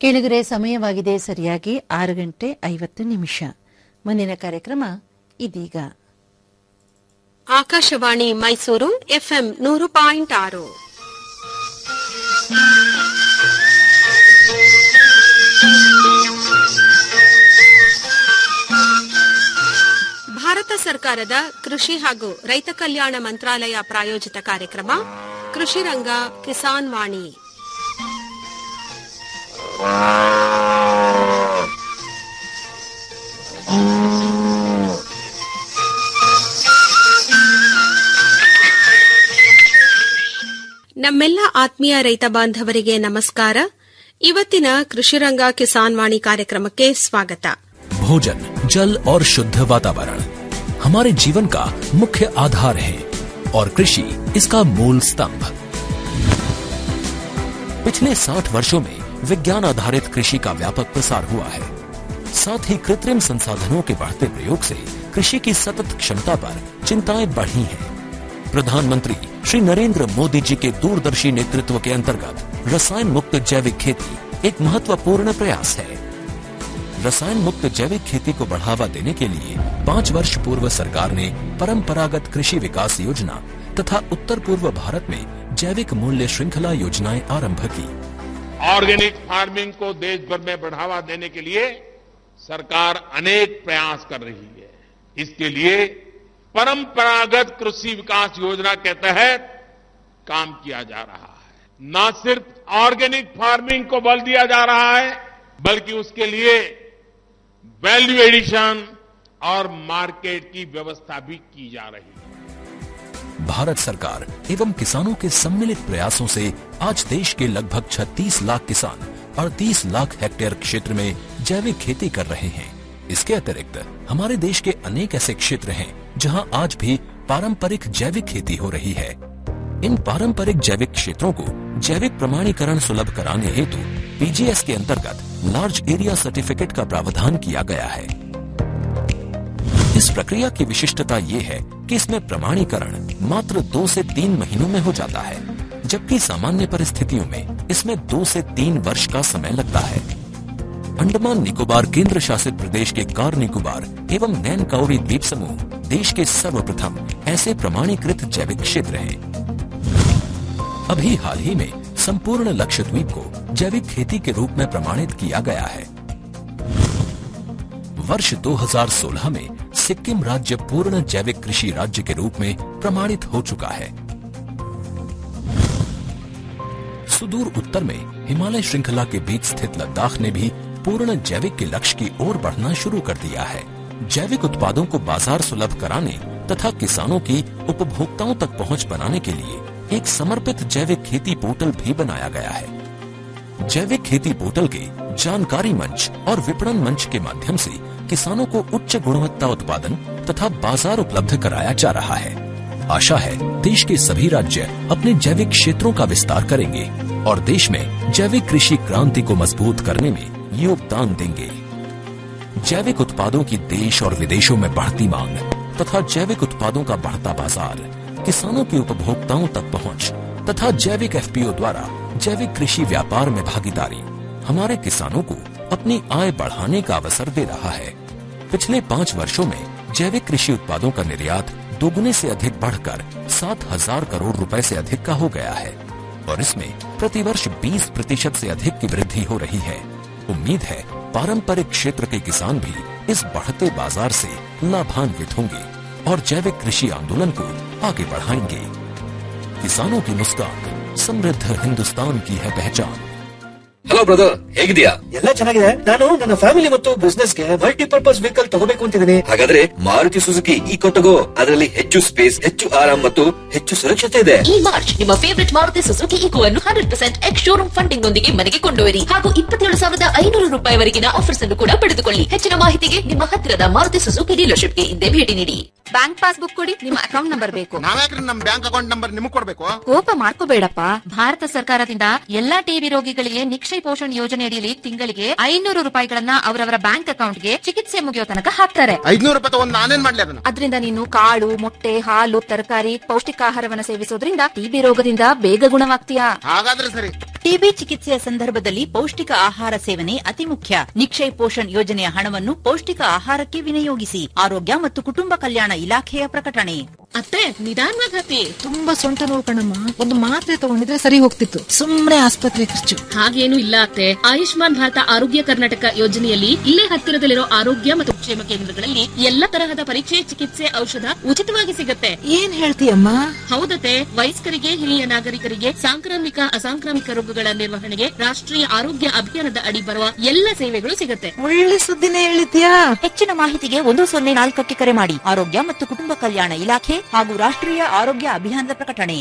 ಕೆಳಗರೆ ಸಮಯವಾಗಿದೆ ಸರಿಯಾಗಿ ಆರು ಗಂಟೆ ಐವತ್ತು ನಿಮಿಷ ಮುಂದಿನ ಕಾರ್ಯಕ್ರಮ ಇದೀಗ ಆಕಾಶವಾಣಿ ಮೈಸೂರು ಎಫ್ಎಂ ನೂರು ಪಾಯಿಂಟ್ ಆರು ಭಾರತ ಸರ್ಕಾರದ ಕೃಷಿ ಹಾಗೂ ರೈತ ಕಲ್ಯಾಣ ಮಂತ್ರಾಲಯ ಪ್ರಾಯೋಜಿತ ಕಾರ್ಯಕ್ರಮ ಕೃಷಿ ರಂಗ ಕಿಸಾನ್ ವಾಣಿ ನಮ್ಮೆಲ್ಲ ಆತ್ಮೀಯ ರೈತ ಬಾಂಧವರಿಗೆ ನಮಸ್ಕಾರ ಇವತ್ತಿನ ಕೃಷಿರಂಗ ಕಿಸಾನ್ ವಾಣಿ ಕಾರ್ಯಕ್ರಮಕ್ಕೆ ಸ್ವಾಗತ भोजन जल और शुद्ध वातावरण हमारे जीवन का मुख्य आधार है और कृषि इसका मूल स्तंभ पिछले 60 वर्षों में विज्ञान आधारित कृषि का व्यापक प्रसार हुआ है साथ ही कृत्रिम संसाधनों के बढ़ते प्रयोग से कृषि की सतत क्षमता पर चिंताएं बढ़ी हैं प्रधानमंत्री श्री नरेंद्र मोदी जी के दूरदर्शी नेतृत्व के अंतर्गत रसायन मुक्त जैविक खेती एक महत्वपूर्ण प्रयास है रसायन मुक्त जैविक खेती को बढ़ावा देने के लिए पाँच वर्ष पूर्व सरकार ने परंपरागत कृषि विकास योजना तथा उत्तर पूर्व भारत में जैविक मूल्य श्रृंखला योजनाएं आरंभ की ऑर्गेनिक फार्मिंग को देश भर में बढ़ावा देने के लिए सरकार अनेक प्रयास कर रही है इसके लिए परंपरागत कृषि विकास योजना के तहत काम किया जा रहा है न सिर्फ ऑर्गेनिक फार्मिंग को बल दिया जा रहा है बल्कि उसके लिए वैल्यू एडिशन और मार्केट की व्यवस्था भी की जा रही है भारत सरकार एवं किसानों के सम्मिलित प्रयासों से आज देश के लगभग 36 लाख किसान 38 लाख हेक्टेयर क्षेत्र में जैविक खेती कर रहे हैं इसके अतिरिक्त हमारे देश के अनेक ऐसे क्षेत्र हैं जहां आज भी पारंपरिक जैविक खेती हो रही है इन पारंपरिक जैविक क्षेत्रों को जैविक प्रमाणीकरण सुलभ कराने हेतु पीजीएस के अंतर्गत लार्ज एरिया सर्टिफिकेट का प्रावधान किया गया है इस प्रक्रिया की विशिष्टता ये है कि इसमें प्रमाणीकरण मात्र दो से तीन महीनों में हो जाता है जबकि सामान्य परिस्थितियों में इसमें दो से तीन वर्ष का समय लगता है अंडमान निकोबार केंद्र शासित प्रदेश के कार निकोबार एवं नैन काउरी द्वीप समूह देश के सर्वप्रथम ऐसे प्रमाणीकृत जैविक क्षेत्र हैं अभी हाल ही में संपूर्ण लक्षद्वीप को जैविक खेती के रूप में प्रमाणित किया गया है वर्ष 2016 में सिक्किम राज्य पूर्ण जैविक कृषि राज्य के रूप में प्रमाणित हो चुका है सुदूर उत्तर में हिमालय श्रृंखला के बीच स्थित लद्दाख ने भी पूर्ण जैविक के लक्ष्य की ओर बढ़ना शुरू कर दिया है जैविक उत्पादों को बाजार सुलभ कराने तथा किसानों की उपभोक्ताओं तक पहुंच बनाने के लिए एक समर्पित जैविक खेती पोर्टल भी बनाया गया है जैविक खेती पोर्टल के जानकारी मंच और विपणन मंच के माध्यम से किसानों को उच्च गुणवत्ता उत्पादन तथा बाजार उपलब्ध कराया जा रहा है आशा है देश के सभी राज्य अपने जैविक क्षेत्रों का विस्तार करेंगे और देश में जैविक कृषि क्रांति को मजबूत करने में योगदान देंगे जैविक उत्पादों की देश और विदेशों में बढ़ती मांग तथा जैविक उत्पादों का बढ़ता बाजार किसानों की उपभोक्ताओं तक पहुंच तथा जैविक एफपीओ द्वारा जैविक कृषि व्यापार में भागीदारी हमारे किसानों को अपनी आय बढ़ाने का अवसर दे रहा है पिछले पाँच वर्षों में जैविक कृषि उत्पादों का निर्यात दोगुने से अधिक बढ़कर सात हजार करोड़ रुपए से अधिक का हो गया है और इसमें प्रतिवर्ष 20 प्रतिशत से अधिक की वृद्धि हो रही है उम्मीद है पारंपरिक क्षेत्र के किसान भी इस बढ़ते बाजार से लाभान्वित होंगे और जैविक कृषि आंदोलन को आगे बढ़ाएंगे किसानों की मुस्कान समृद्ध हिंदुस्तान की है पहचान ಹಲೋ ಬ್ರದರ್ ಹೇಗಿದ್ಯಾ ಎಲ್ಲ ಚೆನ್ನಾಗಿದೆ ನಾನು ನನ್ನ ಫ್ಯಾಮಿಲಿ ಮತ್ತು ಬಿಸ್ನೆಸ್ ಗೆ ಮಲ್ಟಿಪರ್ಪಸ್ ವೆಹಿಕಲ್ ತಗೋಬೇಕು ಅಂತಿದ್ದೀನಿ ಹಾಗಾದ್ರೆ ಮಾರುತಿ ಸುಜುಕಿ ಈಕೋ ತಗೋ ಅದರಲ್ಲಿ ಹೆಚ್ಚು ಸ್ಪೇಸ್ ಹೆಚ್ಚು ಆರಾಮ್ ಮತ್ತು ಹೆಚ್ಚು ಸುರಕ್ಷತೆ ಇದೆ ಈ ಮಾರ್ಚ್ ನಿಮ್ಮ ಫೇವರಿಟ್ ಮಾರುತಿ ಸುಜುಕಿ ಈಕೋ ಅನ್ನು hundred percent ex showroom funding ನೊಂದಿಗೆ ಮನೆಗೆ ಕೊಂಡೊಯ್ಯಿರಿ ಹಾಗೂ ಇಪ್ಪತ್ತೇಳು ಸಾವಿರದ ಐನೂರು ರೂಪಾಯಿವರೆಗಿನ ಆಫರ್ಸ್ ಅನ್ನು ಕೂಡ ಪಡೆದುಕೊಳ್ಳಿ ಹೆಚ್ಚಿನ ಮಾಹಿತಿಗೆ ನಿಮ್ಮ ಹತ್ತಿರದ ಮಾರುತಿ ಸುಜುಕಿ ಡೀಲರ್ಶಿಪ್ಗೆ ಹಿಂದೆ ಭೇಟಿ ನೀಡಿ ಬ್ಯಾಂಕ್ ಪಾಸ್ಬುಕ್ ಕೊಡಿ ನಿಮ್ಮ ಅಕೌಂಟ್ ನಂಬರ್ ಬೇಕು ನಾವ್ಯಾಕ್ರಿ ನಮ್ ಬ್ಯಾಂಕ್ ಅಕೌಂಟ್ ನಂಬರ್ ನಿಮಗ್ ಕೊಡ್ಬೇಕು ಕೋಪ ಮಾಡ್ಕೋಬೇಡಪ್ಪ ಭಾರತ ಸರ್ಕಾರದಿಂದ ಎಲ್ಲಾ ಟಿಬಿ ರೋಗಿಗಳಿಗೆ ನಿಕ್ಷಯ ಪೋಷಣ್ ಯೋಜನೆ ಅಡಿಯಲ್ಲಿ ತಿಂಗಳಿಗೆ ಐನೂರು ರೂಪಾಯಿಗಳನ್ನ ಅವರವರ ಬ್ಯಾಂಕ್ ಅಕೌಂಟ್ಗೆ ಚಿಕಿತ್ಸೆ ಮುಗಿಯೋ ತನಕ ಹಾಕ್ತಾರೆ ಐದ್ನೂರು ರೂಪಾಯಿ ತಗೊಂಡ್ ನಾನೇನ್ ಮಾಡ್ಲಿ ಅದನ್ನ ಅದರಿಂದ ನೀನು ಕಾಳು ಮೊಟ್ಟೆ ಹಾಲು ತರಕಾರಿ ಪೌಷ್ಟಿಕಾಹಾರವನ್ನ ಸೇವಿಸೋದ್ರಿಂದ ಟಿಬಿ ರೋಗದಿಂದ ಬೇಗ ಗುಣವಾಗ್ತೀಯಾ ಹಾಗಾದ್ರೆ ಸರಿ ಟಿಬಿ ಚಿಕಿತ್ಸೆಯ ಸಂದರ್ಭದಲ್ಲಿ ಪೌಷ್ಟಿಕ ಆಹಾರ ಸೇವನೆ ಅತಿ ಮುಖ್ಯ ನಿಕ್ಷಯ್ ಪೋಷಣ್ ಯೋಜನೆಯ ಹಣವನ್ನು ಪೌಷ್ಟಿಕ ಆಹಾರಕ್ಕೆ ವಿನಿಯೋಗಿಸಿ ಆರೋಗ್ಯ ಮತ್ತು ಕುಟುಂಬ ಕಲ್ಯಾಣ ಇಲಾಖೆಯ ಪ್ರಕಟಣೆ ಅತ್ತೆ ನಿಧಾನವಾಗಿ ಹತ್ತಿ ತುಂಬಾ ಸೊಂಟ ನೋವು ಕಣಮ್ಮ ಒಂದು ಮಾತ್ರೆ ತಗೊಂಡಿದ್ರೆ ಸರಿ ಹೋಗ್ತಿತ್ತು ಸುಮ್ನೆ ಆಸ್ಪತ್ರೆ ಖರ್ಚು ಹಾಗೇನು ಇಲ್ಲ ಅತ್ತೆ ಆಯುಷ್ಮಾನ್ ಭಾರತ ಆರೋಗ್ಯ ಕರ್ನಾಟಕ ಯೋಜನೆಯಲ್ಲಿ ಇಲ್ಲೇ ಹತ್ತಿರದಲ್ಲಿರೋ ಆರೋಗ್ಯ ಮತ್ತು ಕ್ಷೇಮ ಕೇಂದ್ರಗಳಲ್ಲಿ ಎಲ್ಲ ತರಹದ ಪರೀಕ್ಷೆ ಚಿಕಿತ್ಸೆ ಔಷಧ ಉಚಿತವಾಗಿ ಸಿಗತ್ತೆ ಏನ್ ಹೇಳ್ತೀಯಮ್ಮ ಹೌದತೆ ವಯಸ್ಕರಿಗೆ ಹಿರಿಯ ನಾಗರಿಕರಿಗೆ ಸಾಂಕ್ರಾಮಿಕ ಅಸಾಂಕ್ರಾಮಿಕ ರೋಗಗಳ ನಿರ್ವಹಣೆಗೆ ರಾಷ್ಟ್ರೀಯ ಆರೋಗ್ಯ ಅಭಿಯಾನದ ಅಡಿ ಬರುವ ಎಲ್ಲ ಸೇವೆಗಳು ಸಿಗತ್ತೆ ಒಳ್ಳೆ ಸುದ್ದಿನೇ ಹೇಳಿದ್ಯಾ ಹೆಚ್ಚಿನ ಮಾಹಿತಿಗೆ ಒಂದು ಸೊನ್ನೆ ನಾಲ್ಕಕ್ಕೆ ಕರೆ ಮಾಡಿ ಆರೋಗ್ಯ ಮತ್ತು ಕುಟುಂಬ ಕಲ್ಯಾಣ ಇಲಾಖೆ ಹಾಗೂ ರಾಷ್ಟ್ರೀಯ ಆರೋಗ್ಯ ಅಭಿಯಾನದ ಪ್ರಕಟಣೆ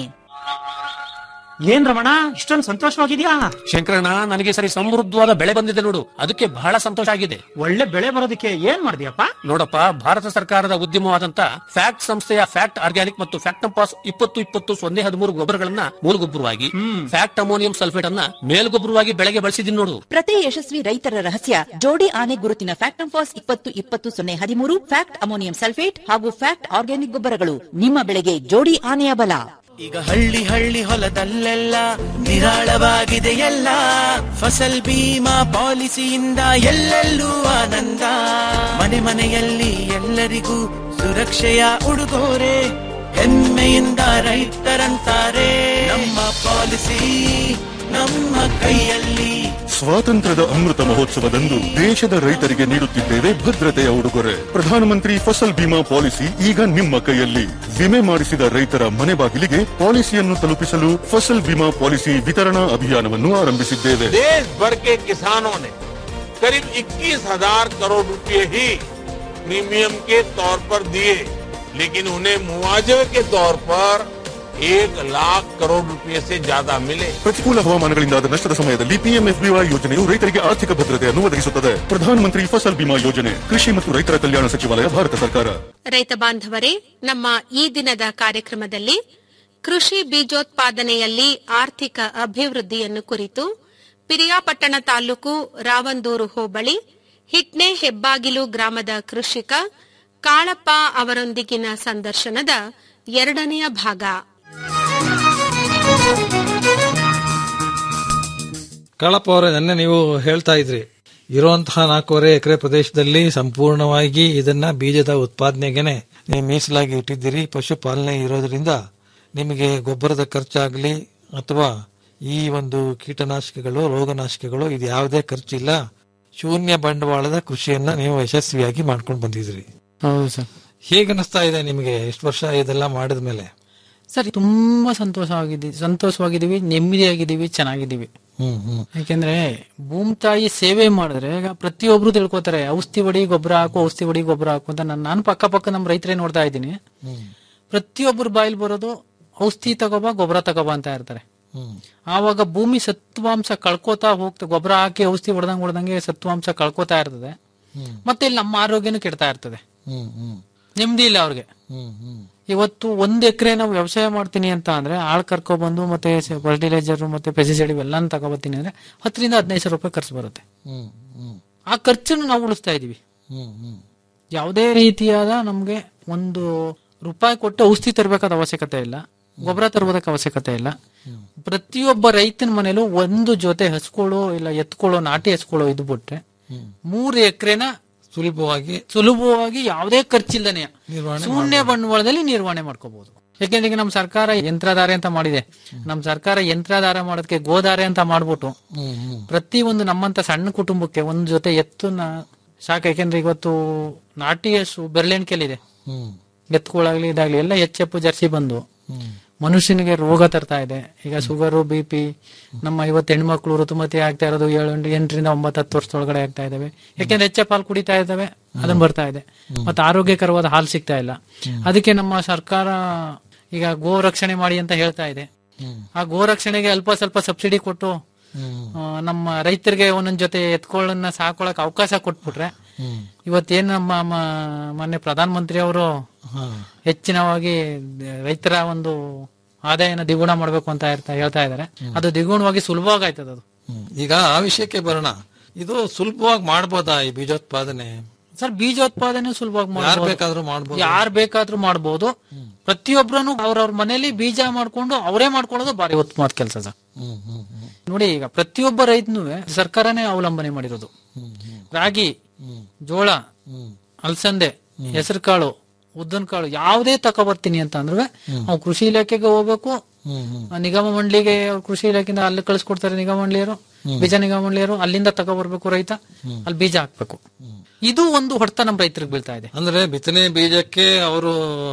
ಏನ್ ರಮಣ ಇಷ್ಟೊಂದು ಸಂತೋಷವಾಗಿದ್ಯಾ ಶಂಕರಣ್ಣ ನನಗೆ ಸರಿ ಸಮೃದ್ಧವಾದ ಬೆಳೆ ಬಂದಿದೆ ನೋಡು ಅದಕ್ಕೆ ಬಹಳ ಸಂತೋಷ ಆಗಿದೆ ಒಳ್ಳೆ ಬೆಳೆ ಬರೋದಕ್ಕೆ ಏನ್ ಮಾಡಿದ್ಯಪ್ಪ ನೋಡಪ್ಪ ಭಾರತ ಸರ್ಕಾರದ ಉದ್ಯಮವಾದಂತ ಫ್ಯಾಕ್ಟ್ ಸಂಸ್ಥೆಯ ಫ್ಯಾಕ್ಟ್ ಆರ್ಗ್ಯಾನಿಕ್ ಮತ್ತು ಫ್ಯಾಕ್ಟಂಪಾಸ್ ಇಪ್ಪತ್ತು ಇಪ್ಪತ್ತು ಸೊನ್ನೆ ಹದಿಮೂರು ಗೊಬ್ಬರಗಳನ್ನ ಮೂಲಗೊಬ್ಬರವಾಗಿ ಫ್ಯಾಕ್ಟ್ ಅಮೋನಿಯಂ ಸಲ್ಫೇಟ್ ಅನ್ನ ಮೇಲ್ಗೊಬ್ಬರವಾಗಿ ಬೆಳೆಗೆ ಬಳಸಿದೀನಿ ನೋಡು ಪ್ರತಿ ಯಶಸ್ವಿ ರೈತರ ರಹಸ್ಯ ಜೋಡಿ ಆನೆ ಗುರುತಿನ ಫ್ಯಾಕ್ಟಂಫಾಸ್ ಇಪ್ಪತ್ತು ಇಪ್ಪತ್ತು ಸೊನ್ನೆ ಹದಿಮೂರು ಫ್ಯಾಕ್ಟ್ ಅಮೋನಿಯಂ ಸಲ್ಫೇಟ್ ಹಾಗೂ ಫ್ಯಾಕ್ಟ್ ಆರ್ಗ್ಯಾನಿಕ್ ಗೊಬ್ಬರಗಳು ನಿಮ್ಮ ಬೆಳೆಗೆ ಜೋಡಿ ಆನೆಯ ಬಲ ಈಗ ಹಳ್ಳಿ ಹಳ್ಳಿ ಹೊಲದಲ್ಲೆಲ್ಲ ನಿರಾಳವಾಗಿದೆ ಎಲ್ಲ ಫಸಲ್ ಬೀಮಾ ಪಾಲಿಸಿಯಿಂದ ಎಲ್ಲೆಲ್ಲೂ ಆನಂದ ಮನೆ ಮನೆಯಲ್ಲಿ ಎಲ್ಲರಿಗೂ ಸುರಕ್ಷೆಯ ಉಡುಗೊರೆ ಹೆಮ್ಮೆಯಿಂದ ರೈತರಂತಾರೆ ನಮ್ಮ ಪಾಲಿಸಿ ನಮ್ಮ ಕೈಯಲ್ಲಿ ಸ್ವಾತಂತ್ರ್ಯದ ಅಮೃತ ಮಹೋತ್ಸವದಂದು ದೇಶದ ರೈತರಿಗೆ ನೀಡುತ್ತಿದ್ದೇವೆ ಭದ್ರತೆಯ ಉಡುಗೊರೆ ಪ್ರಧಾನಮಂತ್ರಿ ಫಸಲ್ ಬಿಮಾ ಪಾಲಿಸಿ ಈಗ ನಿಮ್ಮ ಕೈಯಲ್ಲಿ ವಿಮೆ ಮಾಡಿಸಿದ ರೈತರ ಮನೆ ಬಾಗಿಲಿಗೆ ಪಾಲಿಸಿಯನ್ನು ತಲುಪಿಸಲು ಫಸಲ್ ಬಿಮಾ ಪಾಲಿಸಿ ವಿತರಣಾ ಅಭಿಯಾನವನ್ನು ಆರಂಭಿಸಿದ್ದೇವೆ देश भर के किसानों ने करीब 21 हजार करोड़ रुपए ही प्रीमियम के तौर पर दिए लेकिन उन्हें मुआवजे के तौर पर एक लाख करोड़ रुपए से ज्यादा मिले ಪ್ರತಿಕೂಲ ಹವಾಮಾನಗಳಿಂದಾದ ನಷ್ಟದ ಸಮಯದಲ್ಲಿ ಪಿಎಂಎಫ್ಬಿವೈ ಯೋಜನೆಯು ರೈತರಿಗೆ ಆರ್ಥಿಕ ಭದ್ರತೆಯನ್ನು ಒದಗಿಸುತ್ತದೆ ಪ್ರಧಾನಮಂತ್ರಿ ಫಸಲ್ ಬಿಮಾ ಯೋಜನೆ ಕೃಷಿ ಮತ್ತು ರೈತರ ಕಲ್ಯಾಣ ಸಚಿವಾಲಯ ಭಾರತ ಸರ್ಕಾರ ರೈತ ಬಾಂಧವರೇ ನಮ್ಮ ಈ ದಿನದ ಕಾರ್ಯಕ್ರಮದಲ್ಲಿ ಕೃಷಿ ಬೀಜೋತ್ಪಾದನೆಯಲ್ಲಿ ಆರ್ಥಿಕ ಅಭಿವೃದ್ಧಿಯನ್ನು ಕುರಿತು ಪಿರಿಯಾಪಟ್ಟಣ ತಾಲೂಕು ರಾವಂದೂರು ಹೋಬಳಿ ಹಿಟ್ನೆ ಹೆಬ್ಬಾಗಿಲು ಗ್ರಾಮದ ಕೃಷಿಕ ಕಾಳಪ್ಪ ಅವರೊಂದಿಗಿನ ಸಂದರ್ಶನದ ಎರಡನೆಯ ಭಾಗ ಕಾಳಪ್ಪ ಅವರೇ ನೆನ್ನೆ ನೀವು ಹೇಳ್ತಾ ಇದ್ರಿ ಇರುವಂತಹ ನಾಲ್ಕೂವರೆ ಎಕರೆ ಪ್ರದೇಶದಲ್ಲಿ ಸಂಪೂರ್ಣವಾಗಿ ಇದನ್ನ ಬೀಜದ ಉತ್ಪಾದನೆಗೆನೆ ನೀವು ಮೀಸಲಾಗಿ ಇಟ್ಟಿದ್ದೀರಿ ಪಶುಪಾಲನೆ ಇರೋದ್ರಿಂದ ನಿಮಗೆ ಗೊಬ್ಬರದ ಖರ್ಚಾಗ್ಲಿ ಅಥವಾ ಈ ಒಂದು ಕೀಟನಾಶಕಗಳು ರೋಗನಾಶಕಗಳು ಇದು ಯಾವುದೇ ಖರ್ಚಿಲ್ಲ ಶೂನ್ಯ ಬಂಡವಾಳದ ಕೃಷಿಯನ್ನ ನೀವು ಯಶಸ್ವಿಯಾಗಿ ಮಾಡ್ಕೊಂಡು ಬಂದಿದ್ರಿ ಹೌದು ಸರ್ ಹೇಗನ್ನಿಸ್ತಾ ಇದೆ ನಿಮಗೆ ಎಷ್ಟು ವರ್ಷ ಇದೆಲ್ಲ ಮಾಡಿದ ಮೇಲೆ ಸರ್ ತುಂಬಾ ಸಂತೋಷವಾಗಿದ್ದೀವಿ ಸಂತೋಷವಾಗಿದ್ದೀವಿ ನೆಮ್ಮದಿಯಾಗಿದ್ದೀವಿ ಚೆನ್ನಾಗಿದ್ದೀವಿ ಹ್ಮ್ ಹ್ಮ್ ಯಾಕೆಂದ್ರೆ ಭೂಮಿ ತಾಯಿ ಸೇವೆ ಮಾಡಿದ್ರೆ ಈಗ ಪ್ರತಿಯೊಬ್ರು ತಿಳ್ಕೊತಾರೆ ಔಷಧಿ ಹೊಡಿ ಗೊಬ್ಬರ ಹಾಕು ಔಷಧಿ ಹೊಡಿ ಗೊಬ್ಬರ ಹಾಕು ಅಂತ ನಾನು ನಾನು ಪಕ್ಕ ಪಕ್ಕ ನಮ್ಮ ರೈತರೇ ನೋಡ್ತಾ ಇದ್ದೀನಿ ಪ್ರತಿಯೊಬ್ಬರು ಬಾಯಿಲ್ ಬರೋದು ಔಷಧಿ ತಗೋಬಾ ಗೊಬ್ಬರ ತಗೋಬಾ ಅಂತ ಇರ್ತಾರೆ ಆವಾಗ ಭೂಮಿ ಸತ್ವಾಂಶ ಕಳ್ಕೋತಾ ಹೋಗ್ತಾ ಗೊಬ್ಬರ ಹಾಕಿ ಔಷಧಿ ಹೊಡೆದಂಗ್ ಹೊಡೆದಂಗೆ ಸತ್ವಾಂಶ ಕಳ್ಕೋತಾ ಇರ್ತದೆ ಮತ್ತೆ ಇಲ್ಲಿ ನಮ್ಮ ಆರೋಗ್ಯನೂ ಕೆಡ್ತಾ ಇರ್ತದೆ ಹ್ಮ್ ಹ್ಮ್ ನೆಮ್ಮದಿ ಇಲ್ಲ ಅವ್ರಿಗೆ ಹ್ಮ್ ಹ್ಮ್ ಇವತ್ತು ಒಂದ್ ಎಕರೆ ನಾವು ವ್ಯವಸಾಯ ಮಾಡ್ತೀನಿ ಅಂತ ಅಂದ್ರೆ ಆಳ್ ಕರ್ಕೊಬಂದು ಮತ್ತೆ ಫರ್ಟಿಲೈಸರ್ ಮತ್ತೆ ಪೆಸಿಸೈಡ್ ಇವೆಲ್ಲ ತಗೋಬತ್ತೀನಿ ಅಂದ್ರೆ ಹತ್ತರಿಂದ ಹದಿನೈದು ಸಾವಿರ ರೂಪಾಯಿ ಖರ್ಚು ಬರುತ್ತೆ ಹ್ಮ್ ಹ್ಮ್ ಆ ಖರ್ಚನ್ನು ನಾವು ಉಳಿಸ್ತಾ ಇದೀವಿ ಹ್ಮ್ ಹ್ಮ್ ಯಾವುದೇ ರೀತಿಯಾದ ನಮ್ಗೆ ಒಂದು ರೂಪಾಯಿ ಕೊಟ್ಟು ಔಷಧಿ ತರಬೇಕಾದ ಅವಶ್ಯಕತೆ ಇಲ್ಲ ಗೊಬ್ಬರ ತರಬೋದಕ್ಕೆ ಅವಶ್ಯಕತೆ ಇಲ್ಲ ಪ್ರತಿಯೊಬ್ಬ ರೈತನ ಮನೇಲೂ ಒಂದು ಜೊತೆ ಹಸ್ಕೊಳ್ಳೋ ಇಲ್ಲ ಎತ್ಕೊಳ್ಳೋ ನಾಟಿ ಹಸ್ಕೊಳ್ಳೋ ಇದು ಬಿಟ್ರೆ ಮೂರು ಎಕರೆನ ಸುಲಭವಾಗಿ ಸುಲಭವಾಗಿ ಯಾವುದೇ ಖರ್ಚಿಲ್ದನೆ ನಿರ್ವಹಣೆ ಶೂನ್ಯ ಬಂಡವಾಳದಲ್ಲಿ ನಿರ್ವಹಣೆ ಮಾಡ್ಕೋಬಹುದು ಯಾಕೆಂದ್ರೆ ಈಗ ನಮ್ಮ ಸರ್ಕಾರ ಯಂತ್ರಧಾರೆ ಅಂತ ಮಾಡಿದೆ ನಮ್ಮ ಸರ್ಕಾರ ಯಂತ್ರಧಾರ ಮಾಡೋದಕ್ಕೆ ಗೋಧಾರೆ ಅಂತ ಮಾಡ್ಬಿಟ್ಟು ಹ್ಮ್ ಹ್ಮ್ ಪ್ರತಿ ಒಂದು ನಮ್ಮಂತ ಸಣ್ಣ ಕುಟುಂಬಕ್ಕೆ ಒಂದ್ ಜೊತೆ ಎತ್ತುನ ಸಾಕ ಯಾಕೆಂದ್ರೆ ಇವತ್ತು ನಾಟಿ ಹಸು ಬೆರಳೆಣಿಕೆಲಿದೆ ಹ್ಮ್ ಎತ್ತುಗಳಾಗ್ಲಿ ಇದಾಗ್ಲಿ ಎಲ್ಲ ಎಚ್ಚೆಪ್ಪು ಜರ್ಸಿ ಬಂದು ಮನುಷ್ಯನಿಗೆ ರೋಗ ತರ್ತಾ ಇದೆ ಈಗ ಶುಗರು ಬಿ ಪಿ ನಮ್ಮ ಇವತ್ತು ಹೆಣ್ಮಕ್ಳು ಋತುಮತಿ ಆಗ್ತಾ ಇರೋದು ಏಳು ಎಂಟರಿಂದ ಒಂಬತ್ತು ಹತ್ತು ವರ್ಷದೊಳಗಡೆ ಆಗ್ತಾ ಇದಾವೆ ಯಾಕೆಂದ್ರೆ ಹೆಚ್ಚೆ ಹಾಲು ಕುಡಿತಾ ಇದ್ದಾವೆ ಅದನ್ನ ಬರ್ತಾ ಇದೆ ಮತ್ತೆ ಆರೋಗ್ಯಕರವಾದ ಹಾಲು ಸಿಗ್ತಾ ಇಲ್ಲ ಅದಕ್ಕೆ ನಮ್ಮ ಸರ್ಕಾರ ಈಗ ಗೋ ರಕ್ಷಣೆ ಮಾಡಿ ಅಂತ ಹೇಳ್ತಾ ಇದೆ ಆ ಗೋ ರಕ್ಷಣೆಗೆ ಅಲ್ಪ ಸ್ವಲ್ಪ ಸಬ್ಸಿಡಿ ಕೊಟ್ಟು ಆ, ನಮ್ಮ ರೈತರಿಗೆ ಒಂದೊಂದ್ ಜೊತೆ ಎತ್ಕೊಳ್ಳನ್ನ ಸಾಕೊಳಕ್ ಅವಕಾಶ ಕೊಟ್ಬಿಟ್ರೆ ಇವತ್ತೇನ್ ನಮ್ಮ ಮ- ಮಾನ್ಯ ಪ್ರಧಾನ ಮಂತ್ರಿ ಅವರು ಹೆಚ್ಚಿನವಾಗಿ ರೈತರ ಒಂದು ಆದಾಯನ ದ್ವಿಗುಣ ಮಾಡ್ಬೇಕು ಅಂತ ಇರ್ತಾ- ಹೇಳ್ತಾ ಇದಾರೆ ಅದು ದ್ವಿಗುಣವಾಗಿ ಸುಲಭವಾಗಿ ಆಯ್ತದ ಅದು ಈಗ ಆ ವಿಷಯಕ್ಕೆ ಬರೋಣ ಇದು ಸುಲಭವಾಗಿ ಮಾಡ್ಬೋದಾ ಈ ಬೀಜೋತ್ಪಾದನೆ ಸರ್ ಬೀಜೋತ್ಪಾದನೆ ಸುಲಭವಾಗಿ ಯಾರ್ ಮಾಡ್ಬೋದು. ಬೇಕಾದ್ರೂ ಮಾಡ್ಬೋದು. ಯಾರ್ ಬೇಕಾದ್ರೂ ಮಾಡ್ಬೋದು ಪ್ರತಿಯೊಬ್ಬರನ್ನು ಅವ್ರವ್ರ ಮನೇಲಿ ಬೀಜ ಮಾಡ್ಕೊಂಡು ಅವರೇ ಮಾಡ್ಕೊಳ್ಳೋದು ಬಾರಿ ಉತ್ತಮವಾದ ಕೆಲಸ ಸರ್ ನೋಡಿ ಈಗ ಪ್ರತಿಯೊಬ್ಬ ರೈತನು ಸರ್ಕಾರನೇ ಅವಲಂಬನೆ ಮಾಡಿರೋದು ರಾಗಿ ಜೋಳ ಅಲಸಂದೆ ಹೆಸರು ಕಾಳು ಉದ್ದಿನ ಕಾಳು ಯಾವುದೇ ತಗೊಬರ್ತೀನಿ ಅಂತ ಅಂದ್ರೆ ಅವ್ನು ಕೃಷಿ ಇಲಾಖೆಗೆ ಹೋಗ್ಬೇಕು ಆ ನಿಗಮ ಮಂಡಳಿಗೆ ಅವ್ರು ಕೃಷಿ ಇಲಾಖೆಯಿಂದ ಅಲ್ಲಿ ಕಳಿಸ್ಕೊಡ್ತಾರೆ ನಿಗಮ ಮಂಡಳಿಯರು ಬೀಜ ನಿಗಮ ಮಂಡಳಿಯರು ಅಲ್ಲಿಂದ ತಗೊಬರ್ಬೇಕು ರೈತ ಅಲ್ಲಿ ಬೀಜ ಹಾಕ್ಬೇಕು ಇದು ಒಂದು ಹೊಡೆತ ನಮ್ಮ ರೈತರಿಗೆ ಬೀಳ್ತಾ ಇದೆ ಅಂದ್ರೆ ಬಿತ್ತನೆ ಬೀಜಕ್ಕೆ ಅವರು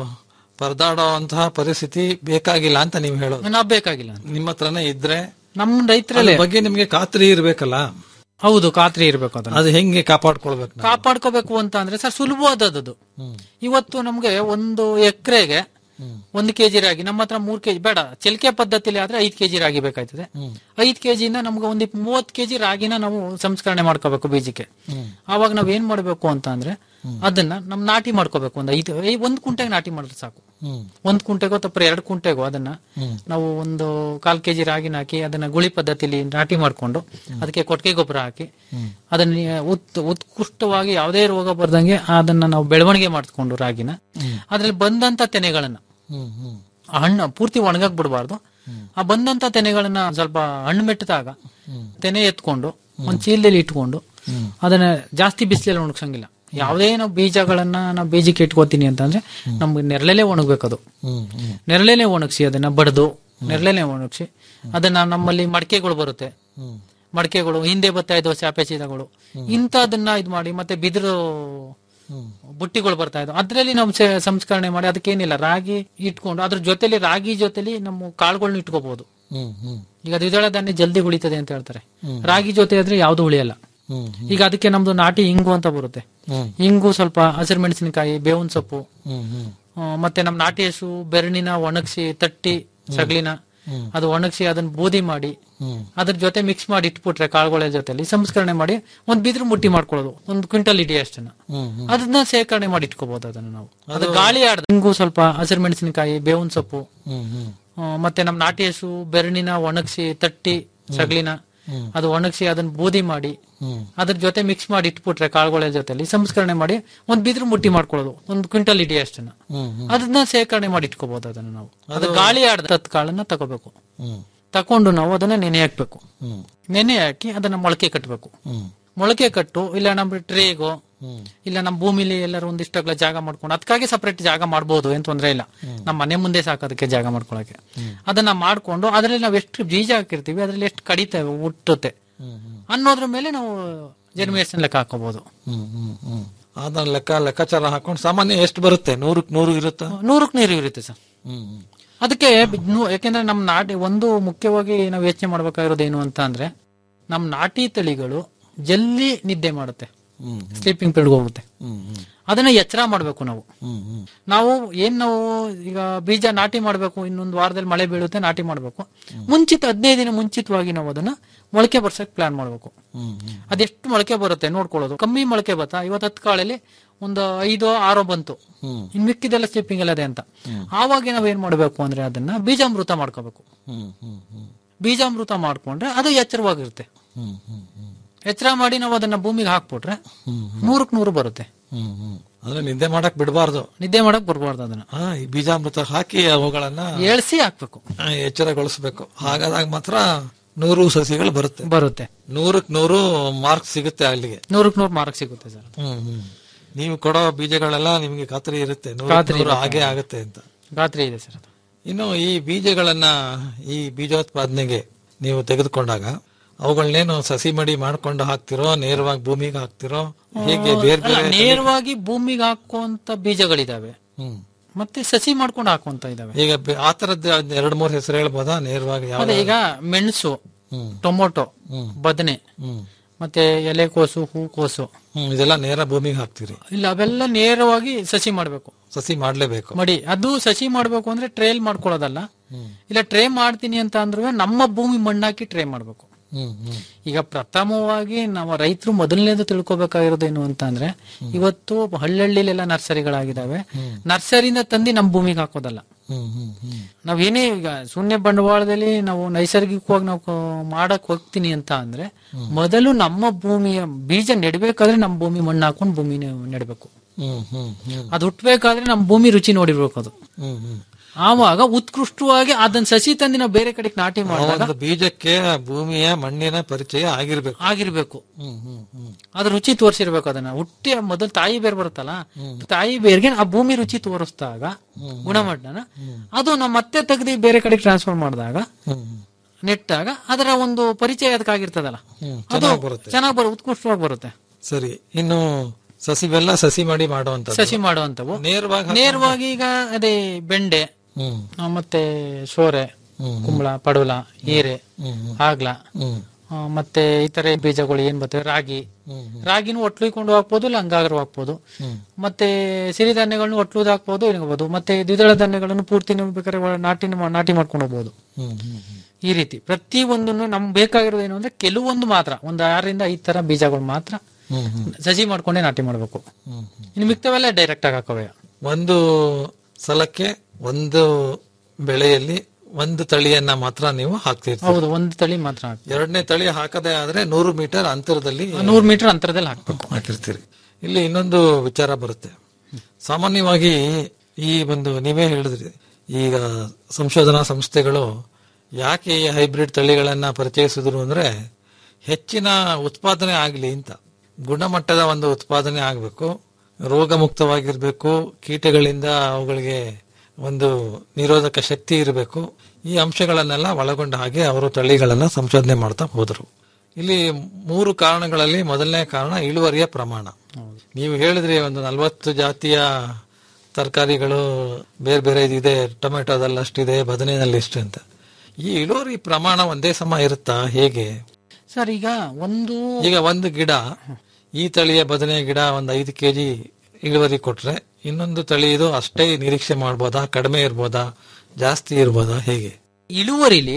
ಪರದಾಡುವಂತಹ ಪರಿಸ್ಥಿತಿ ಬೇಕಾಗಿಲ್ಲ ಅಂತ ನೀವು ಹೇಳೋದು ನಾವ್ ಬೇಕಾಗಿಲ್ಲ ನಿಮ್ಮ ಹತ್ರನೇ ಇದ್ರೆ ನಮ್ಮ ರೈತರಲ್ಲೇ ಅದ್ರ ಬಗ್ಗೆ ನಿಮ್ಗೆ ಖಾತ್ರಿ ಇರ್ಬೇಕಲ್ಲ ಹೌದು ಖಾತ್ರಿ ಇರ್ಬೇಕು ಅದನ್ನ ಅದು ಹೆಂಗೆ ಕಾಪಾಡ್ಕೊಳ್ಬೇಕು ನಾವು? ಕಾಪಾಡ್ಕೋಬೇಕು ಅಂತ ಅಂದ್ರೆ ಸರ್ ಸುಲಭವಾದದ್ದು ಇವತ್ತು ನಮ್ಗೆ ಒಂದು ಎಕರೆಗೆ ಒಂದು ಕೆಜಿ ರಾಗಿ ನಮ್ಮ ಹತ್ರ ಮೂರ್ ಕೆಜಿ ಬೇಡ ಚೆಲ್ಕೆ ಪದ್ಧತಿಲಿ ಆದ್ರೆ ಐದ್ ಕೆಜಿ ರಾಗಿ ಬೇಕಾಯ್ತದೆ ಐದ್ ಕೆಜಿಯಿಂದ ನಮ್ಗೆ ಒಂದ್ ಮೂವತ್ ಕೆಜಿ ರಾಗಿನ ನಾವು ಸಂಸ್ಕರಣೆ ಮಾಡ್ಕೋಬೇಕು ಬೀಜಕ್ಕೆ ಆವಾಗ ನಾವ್ ಏನ್ ಮಾಡ್ಬೇಕು ಅಂತ ಅಂದ್ರೆ ಅದನ್ನ ನಮ್ ನಾಟಿ ಮಾಡ್ಕೋಬೇಕು ಒಂದ್ ಐದು ಐ- ಒಂದ್ ಕುಂಟೆಗೆ ನಾಟಿ ಮಾಡಿದ್ರೆ ಸಾಕು ಒಂದ್ ಕುಂಟೆಗೋ ತಪ್ಪರೆ ಎರಡ್ ಕುಂಟೆಗೋ ಅದನ್ನ ನಾವು ಒಂದು ಕಾಲ್ ಕೆಜಿ ರಾಗಿನ ಹಾಕಿ ಅದನ್ನ ಗುಳಿ ಪದ್ಧತಿಲಿ ನಾಟಿ ಮಾಡ್ಕೊಂಡು ಅದಕ್ಕೆ ಕೊಟ್ಟಿಗೆ ಗೊಬ್ಬರ ಹಾಕಿ ಅದನ್ನ ಉತ್ ಉತ್ಕೃಷ್ಟವಾಗಿ ಯಾವುದೇ ರೋಗ ಬರ್ದಂಗೆ ಅದನ್ನ ನಾವು ಬೆಳವಣಿಗೆ ಮಾಡಿಸ್ಕೊಂಡು ರಾಗಿನ ಅದ್ರಲ್ಲಿ ಬಂದಂತ ತೆನೆಗಳನ್ನ ಆ ಹಣ್ಣು ಪೂರ್ತಿ ಒಣಗಕ್ ಬಿಡಬಾರ್ದು ಆ ಬಂದಂತ ತೆನೆಗಳನ್ನ ಸ್ವಲ್ಪ ಹಣ್ಣು ಮೆಟ್ಟಿದಾಗ ತೆನೆ ಎತ್ಕೊಂಡು ಒಂದ್ ಚೀಲದಲ್ಲಿ ಇಟ್ಕೊಂಡು ಅದನ್ನ ಜಾಸ್ತಿ ಬಿಸಿಲಲ್ಲಿ ಒಣಗ್ಸಂಗಿಲ್ಲ ಯಾವುದೇ ನಾವು ಬೀಜಗಳನ್ನ ನಾವು ಬೀಜಕ್ಕೆ ಇಟ್ಕೋತೀನಿ ಅಂತಂದ್ರೆ ನಮ್ಗೆ ನೆರಳಲ್ಲೇ ಒಣಗ್ಬೇಕದು ನೆರಳಲ್ಲೇ ಒಣಗಿಸಿ ಅದನ್ನ ಬಡ್ದು ನೆರಳಲ್ಲೇ ಒಣಗಿಸಿ ಅದನ್ನ ನಮ್ಮಲ್ಲಿ ಮಡಕೆಗಳು ಬರುತ್ತೆ ಮಡಕೆಗಳು ಹಿಂದೆ ಬರ್ತಾ ಇದ್ದವು ಚಾಪೆ ಚೀಲಗಳು ಇಂಥದನ್ನ ಇದ್ ಮಾಡಿ ಮತ್ತೆ ಬಿದಿರು ಬುಟ್ಟಿಗಳು ಬರ್ತಾ ಇದ್ದವು ಅದ್ರಲ್ಲಿ ನಾವು ಸೆ- ಸಂಸ್ಕರಣೆ ಮಾಡಿ ಅದಕ್ಕೇನಿಲ್ಲ ರಾಗಿ ಇಟ್ಕೊಂಡು ಅದ್ರ ಜೊತೆಲಿ ರಾಗಿ ಜೊತೆಲಿ ನಮ್ಮ ಕಾಳುಗಳನ್ನ ಇಟ್ಕೋಬಹುದು ಈಗ ದ್ವಿದಳ ಧಾನ್ಯ ಜಲ್ದಿ ಉಳಿತದೆ ಅಂತ ಹೇಳ್ತಾರೆ ರಾಗಿ ಜೊತೆ ಆದ್ರೆ ಯಾವ್ದು ಉಳಿಯಲ್ಲ ಈಗ ಅದಕ್ಕೆ ನಮ್ದು ನಾಟಿ ಇಂಗು ಅಂತ ಬರುತ್ತೆ ಇಂಗು ಸ್ವಲ್ಪ ಹಸಿರು ಮೆಣಸಿನಕಾಯಿ ಬೇವಿನ ಸೊಪ್ಪು ಆ, ಮತ್ತೆ ನಮ್ ನಾಟಿ ಹಸು ಬೆರಣಿನ ಒಣಗಿಸಿ ತಟ್ಟಿ ಸಗಲಿನ ಅದು ಒಣಗಿಸಿ ಅದನ್ನ ಬೂದಿ ಮಾಡಿ ಅದ್ರ ಜೊತೆ ಮಿಕ್ಸ್ ಮಾಡಿ ಇಟ್ಬಿಟ್ರೆ ಕಾಳುಗಳ ಜೊತೆಲಿ ಸಂಸ್ಕರಣೆ ಮಾಡಿ ಒಂದ್ ಬಿದ್ರು ಮುಟ್ಟಿ ಮಾಡ್ಕೊಳ್ಳೋದು ಒಂದ್ ಕ್ವಿಂಟಲ್ ಇಡಿ ಅಷ್ಟನ್ನ ಅದನ್ನ ಸೇಕರಣೆ ಮಾಡಿ ಇಟ್ಕೋಬಹುದು ಅದನ್ನ ನಾವು ಅದು ಗಾಳಿ ಆಡ್ದ ಇಂಗು ಸ್ವಲ್ಪ ಹಸಿರು ಮೆಣಸಿನಕಾಯಿ ಬೇವಿನ ಸೊಪ್ಪು ಆ, ಮತ್ತೆ ನಮ್ ನಾಟಿ ಹಸು ಬೆರಣಿನ ಒಣಗಿಸಿ ತಟ್ಟಿ ಸಗಲಿನ ಅದು ಒಣಗಿಸಿ ಅದನ್ನ ಬೂದಿ ಮಾಡಿ ಅದ್ರ ಜೊತೆ ಮಿಕ್ಸ್ ಮಾಡಿ ಇಟ್ಬಿಟ್ರೆ ಕಾಳುಗಳ ಜೊತೆಲಿ ಸಂಸ್ಕರಣೆ ಮಾಡಿ ಒಂದ್ ಬಿದ್ರು ಮುಟ್ಟಿ ಮಾಡ್ಕೊಳ್ಳೋದು ಒಂದ್ ಕ್ವಿಂಟಲ್ ಇಡಿ ಅಷ್ಟನ್ನ ಅದನ್ನ ಸೇಕರಣೆ ಮಾಡಿ ಇಟ್ಕೋಬಹುದು ಅದನ್ನ ನಾವು ಅದು ಗಾಳಿ ಆಡ್ದ ತತ್ ಕಾಳನ್ನ ತಗೋಬೇಕು ತಕೊಂಡು ನಾವು ಅದನ್ನ ನೆನೆ ಹಾಕ್ಬೇಕು ನೆನೆ ಹಾಕಿ ಅದನ್ನ ಮೊಳಕೆ ಕಟ್ಟಬೇಕು ಮೊಳಕೆ ಕಟ್ಟು ಇಲ್ಲ ನಮ್ಮ ಟ್ರೇಗೋ ಇಲ್ಲ ನಮ್ಮ ಭೂಮಿಲಿ ಎಲ್ಲರೂ ಒಂದಿಷ್ಟಗ್ಲ ಜಾಗ ಮಾಡ್ಕೊಂಡು ಅದಕ್ಕಾಗಿ ಸಪರೇಟ್ ಜಾಗ ಮಾಡ್ಬೋದು ಏನ್ ತೊಂದ್ರೆ ಇಲ್ಲ ನಮ್ಮ ಮನೆ ಮುಂದೆ ಸಾಕೋದಕ್ಕೆ ಜಾಗ ಮಾಡ್ಕೊಳಕ್ಕೆ ಅದನ್ನ ಮಾಡ್ಕೊಂಡು ಅದ್ರಲ್ಲಿ ನಾವ್ ಎಷ್ಟು ಬೀಜ ಹಾಕಿರ್ತೀವಿ ಅದ್ರಲ್ಲಿ ಎಷ್ಟು ಕಡಿತೇವೆ ಹುಟ್ಟುತ್ತೆ ಅನ್ನೋದ್ರ ಮೇಲೆ ನಾವು ಜರ್ಮಿನೇಷನ್ ಲೆಕ್ಕ ಹಾಕೋಬಹುದು ಅದನ್ನ ಲೆಕ್ಕ ಲೆಕ್ಕಾಚಾರ ಹಾಕೊಂಡು ಸಾಮಾನ್ಯ ಎಷ್ಟು ಬರುತ್ತೆ ನೂರಕ್ ನೂರು ಇರುತ್ತಾ ನೂರಕ್ಕೆ ನೀರು ಇರುತ್ತೆ ಸರ್ ಅದಕ್ಕೆ ನು- ಯಾಕೆಂದ್ರೆ ನಮ್ ನಾಟಿ ಒಂದು ಮುಖ್ಯವಾಗಿ ನಾವು ಯೋಚನೆ ಮಾಡ್ಬೇಕಾಗಿರೋದು ಏನು ಅಂತ ಅಂದ್ರೆ ನಮ್ ನಾಟಿ ತಳಿಗಳು ಜಲ್ದಿ ನಿದ್ದೆ ಮಾಡುತ್ತೆ ಸ್ಲೀಪಿಂಗ್ ಪೀರಿಯಡ್ ಹೋಗುತ್ತೆ ಅದನ್ನ ಎಚ್ಚರ ಮಾಡ್ಬೇಕು ನಾವು ನಾವು ಏನ್ ನಾವು ಈಗ ಬೀಜ ನಾಟಿ ಮಾಡ್ಬೇಕು ಇನ್ನೊಂದು ವಾರದಲ್ಲಿ ಮಳೆ ಬೀಳುತ್ತೆ ನಾಟಿ ಮಾಡ್ಬೇಕು ಮುಂಚಿತ ಹದಿನೈದು ದಿನ ಮುಂಚಿತವಾಗಿ ನಾವು ಅದನ್ನ ಮೊಳಕೆ ಬರ್ಸಕ್ ಪ್ಲಾನ್ ಮಾಡ್ಬೇಕು ಅದೆಷ್ಟು ಮೊಳಕೆ ಬರುತ್ತೆ ನೋಡ್ಕೊಳ್ಳೋದು ಕಮ್ಮಿ ಮೊಳಕೆ ಬತ್ತಾ ಇವತ್ತು ಹತ್ತು ಕಾಳಲ್ಲಿ ಒಂದು ಐದೋ ಆರೋ ಬಂತು ಇನ್ ಮಿಕ್ಕಿದೆಲ್ಲ ಸ್ಲಿಪ್ಪಿಂಗ್ ಎಲ್ಲ ಇದೆ ಅಂತ ಆವಾಗ ನಾವ್ ಏನ್ ಮಾಡ್ಬೇಕು ಅಂದ್ರೆ ಅದನ್ನ ಬೀಜಾಮೃತ ಮಾಡ್ಕೋಬೇಕು ಬೀಜಾಮೃತ ಮಾಡ್ಕೊಂಡ್ರೆ ಅದು ಎಚ್ಚರವಾಗಿರುತ್ತೆ ಎಚ್ಚರ ಮಾಡಿ ನಾವು ಅದನ್ನ ಭೂಮಿಗೆ ಹಾಕ್ಬಿಟ್ರೆ ನೂರಕ್ ನೂರು ಬರುತ್ತೆ ಅಂದ್ರೆ ನಿದ್ದೆ ಮಾಡಕ್ ಬಿಡಬಾರ್ದು ನಿದ್ದೆ ಮಾಡಕ್ ಬರ್ಬಾರ್ದು ಅದನ್ನ ಈ ಬೀಜಾಮೃತ ಹಾಕಿ ಅವುಗಳನ್ನ ಏಳ್ಸಿ ಹಾಕ್ಬೇಕು ಆ, ಎಚ್ಚರಗೊಳಿಸ್ಬೇಕು ಹಾಗಾದಾಗ ಮಾತ್ರ ನೂರು ಸಸಿಗಳು ಬರುತ್ತೆ ಬರುತ್ತೆ ನೂರಕ್ ನೂರು ಮಾರ್ಕ್ ಸಿಗುತ್ತೆ ಅಲ್ಲಿಗೆ ನೂರಕ್ ನೂರು ಮಾರ್ಕ್ ಸಿಗುತ್ತೆ ಸರ್ ಹ್ಮ್ ಹ್ಮ್ ನೀವು ಕೊಡೋ ಬೀಜಗಳೆಲ್ಲ ನಿಮ್ಗೆ ಖಾತ್ರಿ ಇರುತ್ತೆ ನೂರಕ್ ಖಾತ್ರಿ ನೂರು ಇರುತ್ತೆ. ಹಾಗೆ ಆಗುತ್ತೆ ಅಂತ ಖಾತ್ರಿ ಇದೆ ಸರ್ ಇನ್ನು ಈ ಬೀಜಗಳನ್ನ ಈ ಬೀಜೋತ್ಪಾದನೆಗೆ ನೀವು ತೆಗೆದುಕೊಂಡಾಗ ಅವುಗಳನ್ನೇನು ಸಸಿ ಮಡಿ ಮಾಡ್ಕೊಂಡು ಹಾಕ್ತಿರೋ ನೇರವಾಗಿ ಭೂಮಿಗೆ ಹಾಕ್ತಿರೋ ಹೇಗೆ ಬೇರೆ ಅಲ್ಲ, ಬೇರೆ ನೇರವಾಗಿ ಭೂಮಿಗೆ ಹಾಕುವಂತ ಬೀಜಗಳಿದಾವೆ ಹ್ಮ್. ಮತ್ತೆ ಸಸಿ ಮಾಡ್ಕೊಂಡು ಹಾಕುವಂತ ಇದಾವೆ ಈಗ ಬೆ- ಆ ತರದ್ದು ಎರಡ್ ಮೂರ್ ಹೆಸರು ಹೇಳ್ಬೋದಾ ನೇರವಾಗಿ ಯಾವ ಅದೇ ಈಗ ಮೆಣಸು ಟೊಮೊಟೊ ಬದನೆ ಮತ್ತೆ ಎಲೆಕೋಸು ಹೂಕೋಸು ಹ್ಮ್ ಇದೆಲ್ಲ ನೇರ ಭೂಮಿಗೆ ಹಾಕ್ತಿರಿ ಇಲ್ಲ ಅವೆಲ್ಲ ನೇರವಾಗಿ ಸಸಿ ಮಾಡ್ಬೇಕು ಸಸಿ ಮಾಡ್ಲೇಬೇಕು ಮಡಿ ಅದು ಸಸಿ ಮಾಡ್ಬೇಕು ಅಂದ್ರೆ ಟ್ರೇಲ್ ಮಾಡ್ಕೊಳ್ಳೋದಲ್ಲ ಇಲ್ಲ ಟ್ರೇ ಮಾಡ್ತೀನಿ ಅಂತ ಅಂದ್ರೂ ನಮ್ಮ ಭೂಮಿ ಮಣ್ಣಾಕಿ ಟ್ರೇ ಮಾಡ್ಬೇಕು ಹ್ಮ್ ಹ್ಮ್ ಈಗ ಪ್ರಥಮವಾಗಿ ನಾವು ರೈತರು ಮೊದಲನೇದು ತಿಳ್ಕೊಬೇಕಾಗಿರೋದು ಏನು ಅಂತ ಅಂದ್ರೆ ಇವತ್ತು ಹಳ್ಳಹಳ್ಳಿಲೆಲ್ಲ ನರ್ಸರಿಗಳಾಗಿದ್ದಾವೆ ನರ್ಸರಿಯಿಂದ ತಂದು ನಮ್ಮ ಭೂಮಿಗೆ ಹಾಕೋದಲ್ಲ ಹ್ಮ್ ಹ್ಮ್ ಹ್ಮ್ ನಾವೇನೇ ಈಗ ಶೂನ್ಯ ಬಂಡವಾಳದಲ್ಲಿ ನಾವು ನೈಸರ್ಗಿಕವಾಗಿ ನಾವು ಕ- ಮಾಡಕ್ ಹೋಗ್ತೀನಿ ಅಂತ ಅಂದ್ರೆ ಮೊದಲು ನಮ್ಮ ಭೂಮಿಯ ಬೀಜ ನೆಡ್ಬೇಕಾದ್ರೆ ನಮ್ಮ ಭೂಮಿ ಮಣ್ಣು ಹಾಕೊಂಡು ಭೂಮಿ ನೆಡ್ಬೇಕು ಹ್ಮ್ ಹ್ಮ್ ಹ್ಮ್ ಅದು ಹುಟ್ಬೇಕಾದ್ರೆ ನಮ್ಮ ಭೂಮಿ ರುಚಿ ನೋಡಿರ್ಬೇಕು ಅದು ಹ್ಮ್ ಹ್ಮ್ ಆವಾಗ ಉತ್ಕೃಷ್ಟವಾಗಿ ಅದನ್ನ ಸಸಿ ತಂದು ನಾವು ಬೇರೆ ಕಡೆಗೆ ನಾಟಿ ಆ ಮಾಡಿದಾಗ ಒಂದು ಬೀಜಕ್ಕೆ ಆ ಭೂಮಿಯ ಮಣ್ಣಿನ ಪರಿಚಯ ಆಗಿರ್ಬೇಕು ಆಗಿರ್ಬೇಕು ಹ್ಮ್ ಹ್ಮ್ ಹ್ಮ್ ಅದ್ರ ರುಚಿ ತೋರಿಸಿರ್ಬೇಕು ಅದನ್ನ ಹುಟ್ಟಿ ಮೊದಲು ತಾಯಿ ಬೇರ್ ಬರುತ್ತಲ್ಲ ತಾಯಿ ಬೇರ್ಗೆ ಆ ಭೂಮಿ ರುಚಿ ತೋರಿಸಿದಾಗ ಗುಣಮಟ್ಟನ ಅದು ನಾವು ಮತ್ತೆ ತೆಗೆದು ಬೇರೆ ಕಡೆಗೆ ಟ್ರಾನ್ಸ್ಫರ್ ಮಾಡಿದಾಗ ಹ್ಮ್ ನೆಟ್ಟಾಗ ಅದರ ಒಂದು ಪರಿಚಯ ಅದಕ್ಕಾಗಿರ್ತದಲ್ಲ ಹ್ಮ್ ಅದು ಚೆನ್ನಾಗ್ ಬರುತ್ತೆ ಚೆನ್ನಾಗಿ ಬರೋ ಉತ್ಕೃಷ್ಟವಾಗಿ ಬರುತ್ತೆ ಸರಿ ಇನ್ನು ಸಸಿ ಬೆಲ್ಲ ಸಸಿ ಮಾಡಿ ಮಾಡುವಂತ ಸಸಿ ಮಾಡುವಂತವು ನೇರವಾಗಿ ನೇರವಾಗಿ ಈಗ ಅದೇ ಬೆಂಡೆ ಹ್ಮ್ ಆ, ಮತ್ತೆ ಸೋರೆ ಹ್ಮ್. ಕುಂಬಳ ಪಡವಲ ಹೀರೆ ಹ್ಮ್ ಹ್ಮ್. ಆಗ್ಲ ಹ್ಮ್ ಆ, ಮತ್ತೆ ಇತರೆ ಬೀಜಗಳು ಏನ್ ಬರ್ತವೆ ರಾಗಿ ಹ್ಮ್ ರಾಗಿನೂ ಒಟ್ಲಿಕೊಂಡು ಹಾಕ್ಬೋದು ಇಲ್ಲ ಹಂಗಾದ್ರೂ ಹಾಕ್ಬೋದು ಹ್ಮ್ ಮತ್ತೆ ಸಿರಿಧಾನ್ಯಗಳನ್ನು ಒಟ್ಲುದು ಹಾಕ್ಬೋದು ಏನಾಗಬಹುದು ಮತ್ತೆ ದ್ವಿದಳ ಧಾನ್ಯಗಳನ್ನು ಪೂರ್ತಿ ನೀವು ಬೇಕಾದ್ರೆ ಒಳ- ನಾಟಿ ನಾಟಿ ಮಾಡ್ಕೊಂಡು ಹೋಗ್ಬೋದು ಹ್ಮ್ ಹ್ಮ್ ಹ್ಮ್ ಈ ರೀತಿ ಪ್ರತಿ ಒಂದನ್ನು ನಮ್ಗೆ ಬೇಕಾಗಿರೋದು ಏನು ಅಂದ್ರೆ ಕೆಲವೊಂದು ಮಾತ್ರ ಒಂದು ಆರರಿಂದ ಐದು ತರ ಬೀಜಗಳು ಮಾತ್ರ ಹ್ಮ್ ಹ್ಮ್ ಸಸಿ ಮಾಡ್ಕೊಂಡೇ ನಾಟಿ ಮಾಡ್ಬೇಕು ಹ್ಮ್ ಇನ್ನು ಮಿಕ್ತವೆಲ್ಲ ಡೈರೆಕ್ಟ್ ಆಗಿ ಹಾಕವೆ ಒಂದು ಸಲಕ್ಕೆ ಒಂದು ಬೆಳೆಯಲ್ಲಿ ಒಂದು ತಳಿಯನ್ನ ಮಾತ್ರ ನೀವು ಹಾಕ್ತಿರ್ತೀರಿ ಹೌದು ಒಂದು ತಳಿ ಮಾತ್ರ ಹಾಕ್ಬೇಕು. ಎರಡನೇ ತಳಿ ಹಾಕದೆ ಆದ್ರೆ ನೂರು ಮೀಟರ್ ಅಂತರದಲ್ಲಿ ನೂರು ಮೀಟರ್ ಅಂತರದಲ್ಲಿ ಹಾಕ್ಬೇಕು ಹಾಕಿರ್ತೀರಿ ಇಲ್ಲಿ ಇನ್ನೊಂದು ವಿಚಾರ ಬರುತ್ತೆ ಸಾಮಾನ್ಯವಾಗಿ ಈ ಒಂದು ನೀವೇ ಹೇಳಿದ್ರಿ ಈಗ ಸಂಶೋಧನಾ ಸಂಸ್ಥೆಗಳು ಯಾಕೆ ಈ ಹೈಬ್ರಿಡ್ ತಳಿಗಳನ್ನ ಪರಿಚಯಿಸಿದ್ರು ಅಂದ್ರೆ ಹೆಚ್ಚಿನ ಉತ್ಪಾದನೆ ಆಗ್ಲಿ ಅಂತ ಗುಣಮಟ್ಟದ ಒಂದು ಉತ್ಪಾದನೆ ಆಗಬೇಕು ರೋಗ ಮುಕ್ತವಾಗಿರ್ಬೇಕು ಕೀಟಗಳಿಂದ ಅವುಗಳಿಗೆ ಒಂದು ನಿರೋಧಕ ಶಕ್ತಿ ಇರಬೇಕು ಈ ಅಂಶಗಳನ್ನೆಲ್ಲ ಒಳಗೊಂಡ ಹಾಗೆ ಅವರು ತಳಿಗಳನ್ನ ಸಂಶೋಧನೆ ಮಾಡ್ತಾ ಹೋದರು ಇಲ್ಲಿ ಮೂರು ಕಾರಣಗಳಲ್ಲಿ ಮೊದಲನೇ ಕಾರಣ ಇಳುವರಿಯ ಪ್ರಮಾಣ ನೀವು ಹೇಳಿದ್ರಿ ಒಂದು ನಲವತ್ತು ಜಾತಿಯ ತರಕಾರಿಗಳು ಬೇರೆ ಬೇರೆ ಇದೆ ಟೊಮೆಟೊದಲ್ಲಿ ಅಷ್ಟಿದೆ ಬದನೆಯಲ್ಲಿ ಇಷ್ಟು ಅಂತ ಈ ಇಳುವರಿ ಪ್ರಮಾಣ ಒಂದೇ ಸಮ ಇರುತ್ತಾ ಹೇಗೆ ಸರ್ ಈಗ ಒಂದು ಈಗ ಒಂದು ಗಿಡ ಈ ತಳಿಯ ಬದನೆ ಗಿಡ ಒಂದು ಐದು ಕೆಜಿ ಇಳುವರಿ ಕೊಟ್ರೆ ಇನ್ನೊಂದು ತಳಿ ಇದು ಅಷ್ಟೇ ನಿರೀಕ್ಷೆ ಮಾಡ್ಬೋದಾ ಕಡಿಮೆ ಇರ್ಬೋದಾ ಜಾಸ್ತಿ ಇರ್ಬೋದಾ ಹೇಗೆ ಇಳುವರಿಲಿ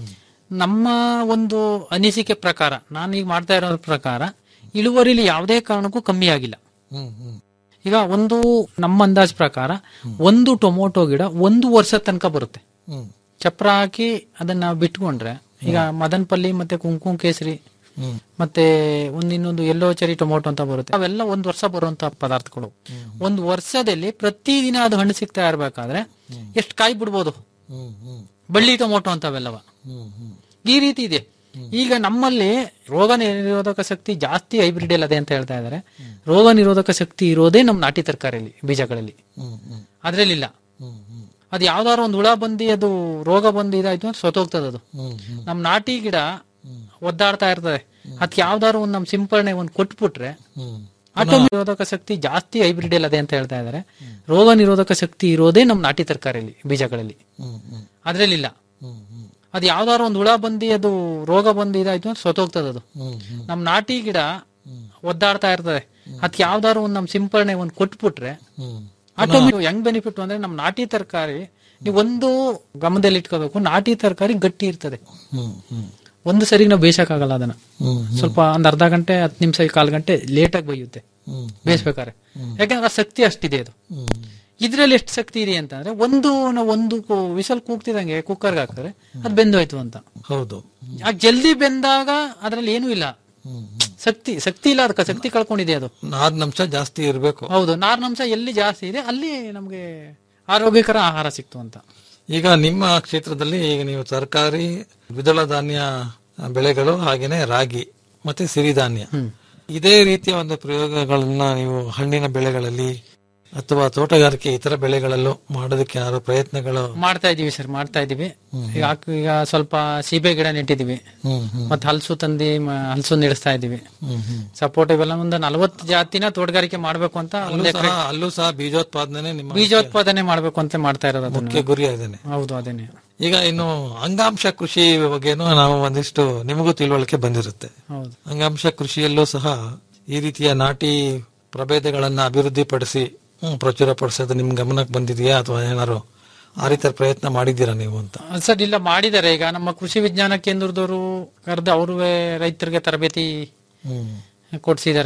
ನಮ್ಮ ಒಂದು ಅನಿಸಿಕೆ ಪ್ರಕಾರ ನಾನು ಈಗ ಮಾಡ್ತಾ ಇರೋ ಪ್ರಕಾರ ಇಳುವರಿಲಿ ಯಾವುದೇ ಕಾರಣಕ್ಕೂ ಕಮ್ಮಿ ಆಗಿಲ್ಲ ಹ್ಮ್ ಹ್ಮ್ ಈಗ ಒಂದು ನಮ್ಮ ಅಂದಾಜ್ ಪ್ರಕಾರ ಒಂದು ಟೊಮೊಟೊ ಗಿಡ ಒಂದು ವರ್ಷ ತನಕ ಬರುತ್ತೆ ಹ್ಮ್ ಚಪ್ರ ಹಾಕಿ ಅದನ್ನ ಬಿಟ್ಕೊಂಡ್ರೆ ಈಗ ಮದನ್ಪಲ್ಲಿ ಮತ್ತೆ ಕುಂಕುಮ ಕೇಸರಿ ಹ್ಮ್ ಮತ್ತೆ ಒಂದ್ ಇನ್ನೊಂದು ಎಲ್ಲೋ ಚೆರಿ ಟೊಮೊಟೊ ಅಂತ ಬರುತ್ತೆ ಅವೆಲ್ಲ ಒಂದ್ ವರ್ಷ ಬರುವಂತ ಪದಾರ್ಥಗಳು ಒಂದ್ ವರ್ಷದಲ್ಲಿ ಪ್ರತಿದಿನ ಅದು ಹಣ್ಣು ಸಿಗ್ತಾ ಇರ್ಬೇಕಾದ್ರೆ ಎಷ್ಟು ಕಾಯಿ ಬಿಡ್ಬೋದು ಹ್ಮ್ ಹ್ಮ್ ಬಳ್ಳಿ ಟೊಮೊಟೊ ಅಂತವೆಲ್ಲವ ಹ್ಮ್ ಹ್ಮ್ ಈ ರೀತಿ ಇದೆ ಈಗ ನಮ್ಮಲ್ಲಿ ರೋಗ ನಿರೋಧಕ ಶಕ್ತಿ ಜಾಸ್ತಿ ಹೈಬ್ರಿಡ್ ಅದೇ ಅಂತ ಹೇಳ್ತಾ ಇದ್ದಾರೆ ರೋಗ ನಿರೋಧಕ ಶಕ್ತಿ ಇರೋದೇ ನಮ್ಮ ನಾಟಿ ತರಕಾರಿಯಲ್ಲಿ ಬೀಜಗಳಲ್ಲಿ ಹ್ಮ್ ಹ್ಮ್ ಅದ್ರಲ್ಲಿಲ್ಲ ಹ್ಮ್ ಹ್ಮ್ ಅದು ಯಾವ್ದಾದ್ರು ಒಂದು ಹುಳ ಬಂದು ಅದು ರೋಗ ಬಂದು ಇದಾಯ್ತು ಅಂದ್ರೆ ಸೊತೋಗ್ತದೆ ಅದು ಹ್ಮ್ ಹ್ಮ್ ನಮ್ ನಾಟಿ ಗಿಡ ಒದ್ದಾಡ್ತಾ ಇರ್ತದೆ ಅದ್ ಯಾವ್ದಾದ್ರು ಒಂದ್ ನಮ್ ಸಿಂಪರಣೆ ಒಂದ್ ಕೊಟ್ಬಿಟ್ರೆ ಹ್ಮ್ ಆಟೋಮೆಟಿಕ್ ನಿರೋಧಕ ಶಕ್ತಿ ಜಾಸ್ತಿ ಹೈಬ್ರಿಡ್ ಅದೇ ಅಂತ ಹೇಳ್ತಾ ಇದ್ದಾರೆ ರೋಗ ನಿರೋಧಕ ಶಕ್ತಿ ಇರೋದೇ ನಮ್ ನಾಟಿ ತರಕಾರಿಯಲ್ಲಿ ಬೀಜಗಳಲ್ಲಿ ಹ್ಮ್ ಹ್ಮ್ ಅದ್ರಲ್ಲಿಲ್ಲ ಹ್ಮ್ ಹ್ಮ್ ಅದು ಯಾವ್ದಾದ್ರು ಒಂದು ಹುಳ ಬಂದು ಅದು ರೋಗ ಬಂದು ಇದಾಯ್ತು ಅಂದ್ರೆ ಸೊತೋಗ್ತದೆ ಅದು ಹ್ಮ್ ಹ್ಮ್ ನಮ್ ನಾಟಿ ಗಿಡ ಒದ್ದಾಡ್ತಾ ಇರ್ತದೆ ಅದ್ ಯಾವ್ದಾದ್ರು ಒಂದ್ ನಮ್ ಸಿಂಪರಣೆ ಒಂದ್ ಕೊಟ್ಬಿಟ್ರೆ ಹ್ಮ್ ಆಟೋಮೆಟಿಕ್ ಹೆಂಗ್ ಬೆನಿಫಿಟ್ ಅಂದ್ರೆ ನಮ್ ನಾಟಿ ತರಕಾರಿ ನೀವು ಒಂದು ಗಮನದಲ್ಲಿ ಇಟ್ಕೋಬೇಕು ನಾಟಿ ತರಕಾರಿ ಗಟ್ಟಿ ಇರ್ತದೆ ಹ್ಮ್ ಹ್ಮ್ ಒಂದು ಸರಿ ನಾವು ಬೇಯಿಸಕ್ಕಾಗಲ್ಲ ಅದನ್ನ ಹ್ಮ್ ಸ್ವಲ್ಪ ಒಂದ್ ಅರ್ಧ ಗಂಟೆ ಹತ್ತು ನಿಮಿಷ ಕಾಲ್ ಗಂಟೆ ಲೇಟ್ ಆಗಿ ಬೇಯುತ್ತೆ ಹ್ಮ್ ಬೇಯಿಸ್ಬೇಕಾದ್ರೆ ಯಾಕಂದ್ರೆ ಆ ಶಕ್ತಿ ಅಷ್ಟಿದೆ ಅದು ಹ್ಮ್ ಇದ್ರಲ್ಲಿ ಎಷ್ಟು ಶಕ್ತಿ ಇದೆ ಅಂತಂದ್ರೆ ಒಂದು ನಾವು ಒಂದು ವಿಸಲ್ ಕೂಗ್ತಿದಂಗೆ ಕುಕ್ಕರ್ಗೆ ಹಾಕಿದ್ರೆ ಅದು ಬೆಂದೋಯ್ತು ಅಂತ ಹೌದು ಆ ಜಲ್ದಿ ಬೆಂದಾಗ ಅದ್ರಲ್ಲಿ ಏನೂ ಇಲ್ಲ ಹ್ಮ್ ಶಕ್ತಿ ಶಕ್ತಿ ಇಲ್ಲ ಅದಕ್ಕೆ ಶಕ್ತಿ ಕಳ್ಕೊಂಡಿದೆ ಅದು ನಾರಿನಂಶ ಜಾಸ್ತಿ ಇರಬೇಕು ಹೌದು ನಾರಿನಂಶ ಎಲ್ಲಿ ಜಾಸ್ತಿ ಇದೆ ಅಲ್ಲಿ ನಮ್ಗೆ ಆರೋಗ್ಯಕರ ಆಹಾರ ಸಿಕ್ತು ಅಂತ ಈಗ ನಿಮ್ಮ ಕ್ಷೇತ್ರದಲ್ಲಿ ಈಗ ನೀವು ತರಕಾರಿ ದ್ವಿದಳ ಧಾನ್ಯ ಬೆಳೆಗಳು ಹಾಗೇನೆ ರಾಗಿ ಮತ್ತೆ ಸಿರಿಧಾನ್ಯ ಇದೇ ರೀತಿಯ ಒಂದು ಪ್ರಯೋಗಗಳನ್ನ ನೀವು ಹಣ್ಣಿನ ಬೆಳೆಗಳಲ್ಲಿ ಅಥವಾ ತೋಟಗಾರಿಕೆ ಇತರ ಬೆಳೆಗಳಲ್ಲೂ ಮಾಡೋದಕ್ಕೆ ಏನಾದ್ರು ಪ್ರಯತ್ನಗಳು ಮಾಡ್ತಾ ಇದೀವಿ ಸರ್ ಮಾಡ್ತಾ ಇದೀವಿ ಈಗ ಹಾಕ್- ಈಗ ಸ್ವಲ್ಪ ಸೀಬೆ ಗಿಡ ನೆಟ್ಟಿದೀವಿ ಹ್ಮ್ ಹ್ಮ್ ಮತ್ತೆ ಹಲಸು ತಂದಿ ಮ- ಹಲಸು ನೆಡೆಸ್ತಾ ಇದೀವಿ ಹ್ಮ್ ಹ್ಮ್ ಸಪೋರ್ಟ್ ಇವೆಲ್ಲ ಒಂದು ನಲವತ್ತು ಜಾತಿನ ತೋಟಗಾರಿಕೆ ಮಾಡ್ಬೇಕು ಅಂತ ಅಲ್ಲೂ ಒಂದ್ ಸಹ ಎಕರೆ ಅಲ್ಲೂ ಸಹ ಬೀಜೋತ್ಪಾದನೆ ನಿಮ್ಮ ಬೀಜೋತ್ಪಾದನೆ ಮಾಡ್ಬೇಕು ಅಂತ ಮಾಡ್ತಾ ಇರೋದು ಅದನ್ನ. ಮುಖ್ಯ ಗುರಿ ಅದೇನೆ ಹೌದು ಅದೇನೆ ಈಗ ಇನ್ನು ಅಂಗಾಂಶ ಕೃಷಿ ಬಗ್ಗೆನೂ ನಾವು ಒಂದಿಷ್ಟು ನಿಮಗೂ ತಿಳುವಳಿಕೆ ಬಂದಿರುತ್ತೆ ಹೌದು ಅಂಗಾಂಶ ಕೃಷಿಯಲ್ಲೂ ಸಹ ಈ ರೀತಿಯ ನಾಟಿ ಪ್ರಭೇದಗಳನ್ನ ಅಭಿವೃದ್ಧಿಪಡಿಸಿ ಹ್ಮ್, ಪ್ರಚುರಪಡಿಸೋದು ನಿಮ್ ಗಮನಕ್ಕೆ ಬಂದಿದೆಯಾ ಅಥವಾ ಏನಾದ್ರು ಆ ರೀತಿಯ ಪ್ರಯತ್ನ ಮಾಡಿದ್ದೀರಾ ನೀವು ಅಂತ ಸರ್ ಇಲ್ಲ ಮಾಡಿದ್ದಾರೆ ಈಗ ನಮ್ಮ ಕೃಷಿ ವಿಜ್ಞಾನ ಕೇಂದ್ರದವರು ಕರೆದು ಅವರು ರೈತರಿಗೆ ತರಬೇತಿ ಹ್ಮ್ ಕೊಡ್ಸಿದ್ದಾರೆ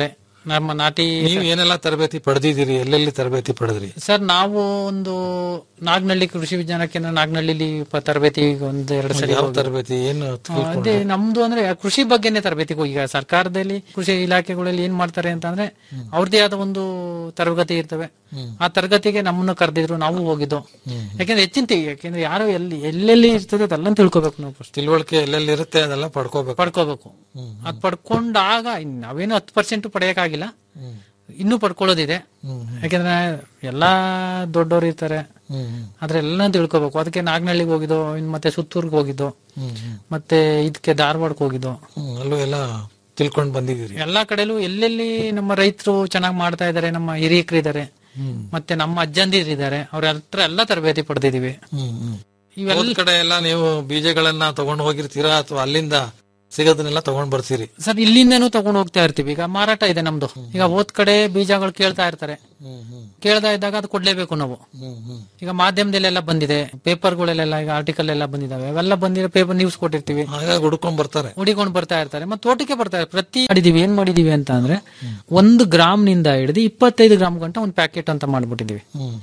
ನಮ್ಮ ನಾಟಿ ನೀವು ಏನೆಲ್ಲ ತರಬೇತಿ ಪಡೆದಿದ್ದೀರಿ ಎಲ್ಲೆಲ್ಲಿ ತರಬೇತಿ ಪಡೆದ್ರಿ ಸರ್ ನಾವು ಒಂದು ನಾಗನಹಳ್ಳಿ ಕೃಷಿ ವಿಜ್ಞಾನ ಕೇಂದ್ರ ನಾಗನಹಳ್ಳಿಲಿ ಪ- ತರಬೇತಿ ಒಂದ್ ಎರಡು ಸರಿ ಯಾವ ಹೋಗಿದ್ದೆ. ತರಬೇತಿ ಏನು ಆ, ತಿಳ್ಕೊಂಡ್ರಿ? ಅದೇ ನಮ್ದು ಅಂದ್ರೆ ಕೃಷಿ ಬಗ್ಗೆನೇ ತರಬೇತಿ ಈಗ ಸರ್ಕಾರದಲ್ಲಿ ಕೃಷಿ ಇಲಾಖೆಗಳಲ್ಲಿ ಏನ್ ಮಾಡ್ತಾರೆ ಅಂತ ಅಂದ್ರೆ ಅವ್ರದೇ ಆದ ಒಂದು ತರಗತಿ ಇರ್ತವೆ ಆ ತರಗತಿಗೆ ನಮ್ಮನ್ನು ಕರೆದಿದ್ರು ನಾವು ಹೋಗಿದ್ದು ಯಾಕಂದ್ರೆ ಹೆಚ್ಚಿನ ತಿ- ಯಾಕಂದ್ರೆ ಯಾರು ಎಲ್ಲಿ ಎಲ್ಲೆಲ್ಲಿ ಇರ್ತದೆ ಅದೆಲ್ಲ ತಿಳ್ಕೊಬೇಕು ನಾವು first. ತಿಳುವಳಿಕೆ ಎಲ್ಲೆಲ್ಲಿ ಇರುತ್ತೆ ಅದೆಲ್ಲ ಪಡ್ಕೋಬೇಕು ಪಡ್ಕೋಬೇಕು ಅದ್ ಪಡ್ಕೊಂಡಾಗ ಇನ್ ನಾವೇನು ಹತ್ತು ಪರ್ಸೆಂಟ್ ಪಡೆಯಕ್ಕಾಗಿಲ್ಲ ಇನ್ನೂ ಪಡ್ಕೊಳ್ಳೋದಿದೆ ಯಾಕಂದ್ರೆ ಎಲ್ಲಾ ದೊಡ್ಡವ್ರು ಇರ್ತಾರೆ ಆದ್ರೆ ಎಲ್ಲ ತಿಳ್ಕೊಬೇಕು ಅದಕ್ಕೆ ನಾಗನಹಳ್ಳಿಗೆ ಹೋಗಿದ್ದು ಇನ್ ಮತ್ತೆ ಸುತ್ತೂರ್ಗೆ ಹೋಗಿದ್ದು ಮತ್ತೆ ಇದಕ್ಕೆ ಧಾರವಾಡಕ್ಕೆ ಹೋಗಿದ್ದು ಹ್ಮ್, ಅಲ್ಲೂ ಎಲ್ಲ ತಿಳ್ಕೊಂಡ್ ಬಂದಿದ್ದೀರಿ ಎಲ್ಲಾ ಕಡೆಲೂ ಎಲ್ಲೆಲ್ಲಿ ನಮ್ಮ ರೈತರು ಚೆನ್ನಾಗಿ ಮಾಡ್ತಾ ಇದಾರೆ ನಮ್ಮ ಹಿರಿಯಕರು ಇದಾರೆ ಮತ್ತೆ ನಮ್ಮ ಅಜ್ಜಂದಿರು ಇದಾರೆ ಅವ್ರ ಹತ್ರ ಎಲ್ಲ ತರಬೇತಿ ಪಡೆದಿದೀವಿ ಇವೆಲ್ಲ ಹೋದ್ ಕಡೆ ಎಲ್ಲ ನೀವು ಬೀಜಗಳನ್ನ ತಗೊಂಡ್ ಹೋಗಿರ್ತೀರಾ ಅಥವಾ ಅಲ್ಲಿಂದ ಸಿಗೋದನ್ನೆಲ್ಲ ತಗೊಂಡ್ ಬರ್ತೀರಿ ಸರ್ ಇಲ್ಲಿಂದನೂ ತಗೊಂಡು ಹೋಗ್ತಾ ಇರ್ತೀವಿ ಈಗ ಮಾರಾಟ ಇದೆ ನಮ್ದು ಈಗ ಹೋದ್ ಕಡೆ ಬೀಜಗಳು ಕೇಳ್ತಾ ಇರ್ತಾರೆ ಕೇಳ್ತಾ ಇದ್ದಾಗ ಅದು ಕೊಡ್ಲೇಬೇಕು ನಾವು ಈಗ ಮಾಧ್ಯಮದಲ್ಲೆಲ್ಲ ಬಂದಿದೆ ಪೇಪರ್ಗಳಲ್ಲೆಲ್ಲ ಈಗ ಆರ್ಟಿಕಲ್ ಎಲ್ಲ ಬಂದಿದಾವೆ ಅವೆಲ್ಲ ಬಂದಿರೋ ಪೇಪರ್ ನ್ಯೂಸ್ ಕೊಟ್ಟಿರ್ತೀವಿ ಹಾಗಾಗಿ ಹುಡ್ಕೊಂಡ್ ಬರ್ತಾರೆ ಹುಡಿಕೊಂಡು ಬರ್ತಾ ಇರ್ತಾರೆ ಮತ್ತೆ ತೋಟಕ್ಕೆ ಬರ್ತಾರೆ ಪ್ರತಿ ಮಾಡಿದೀವಿ ಏನ್ ಮಾಡಿದೀವಿ ಅಂತ ಅಂದ್ರೆ ಒಂದು ಗ್ರಾಮ್ ನಿಂದ ಹಿಡಿದು ಇಪ್ಪತ್ತೈದು ಗ್ರಾಮ್ ಗಂಟ ಒಂದು ಪ್ಯಾಕೆಟ್ ಅಂತ ಮಾಡ್ಬಿಟ್ಟಿದೀವಿ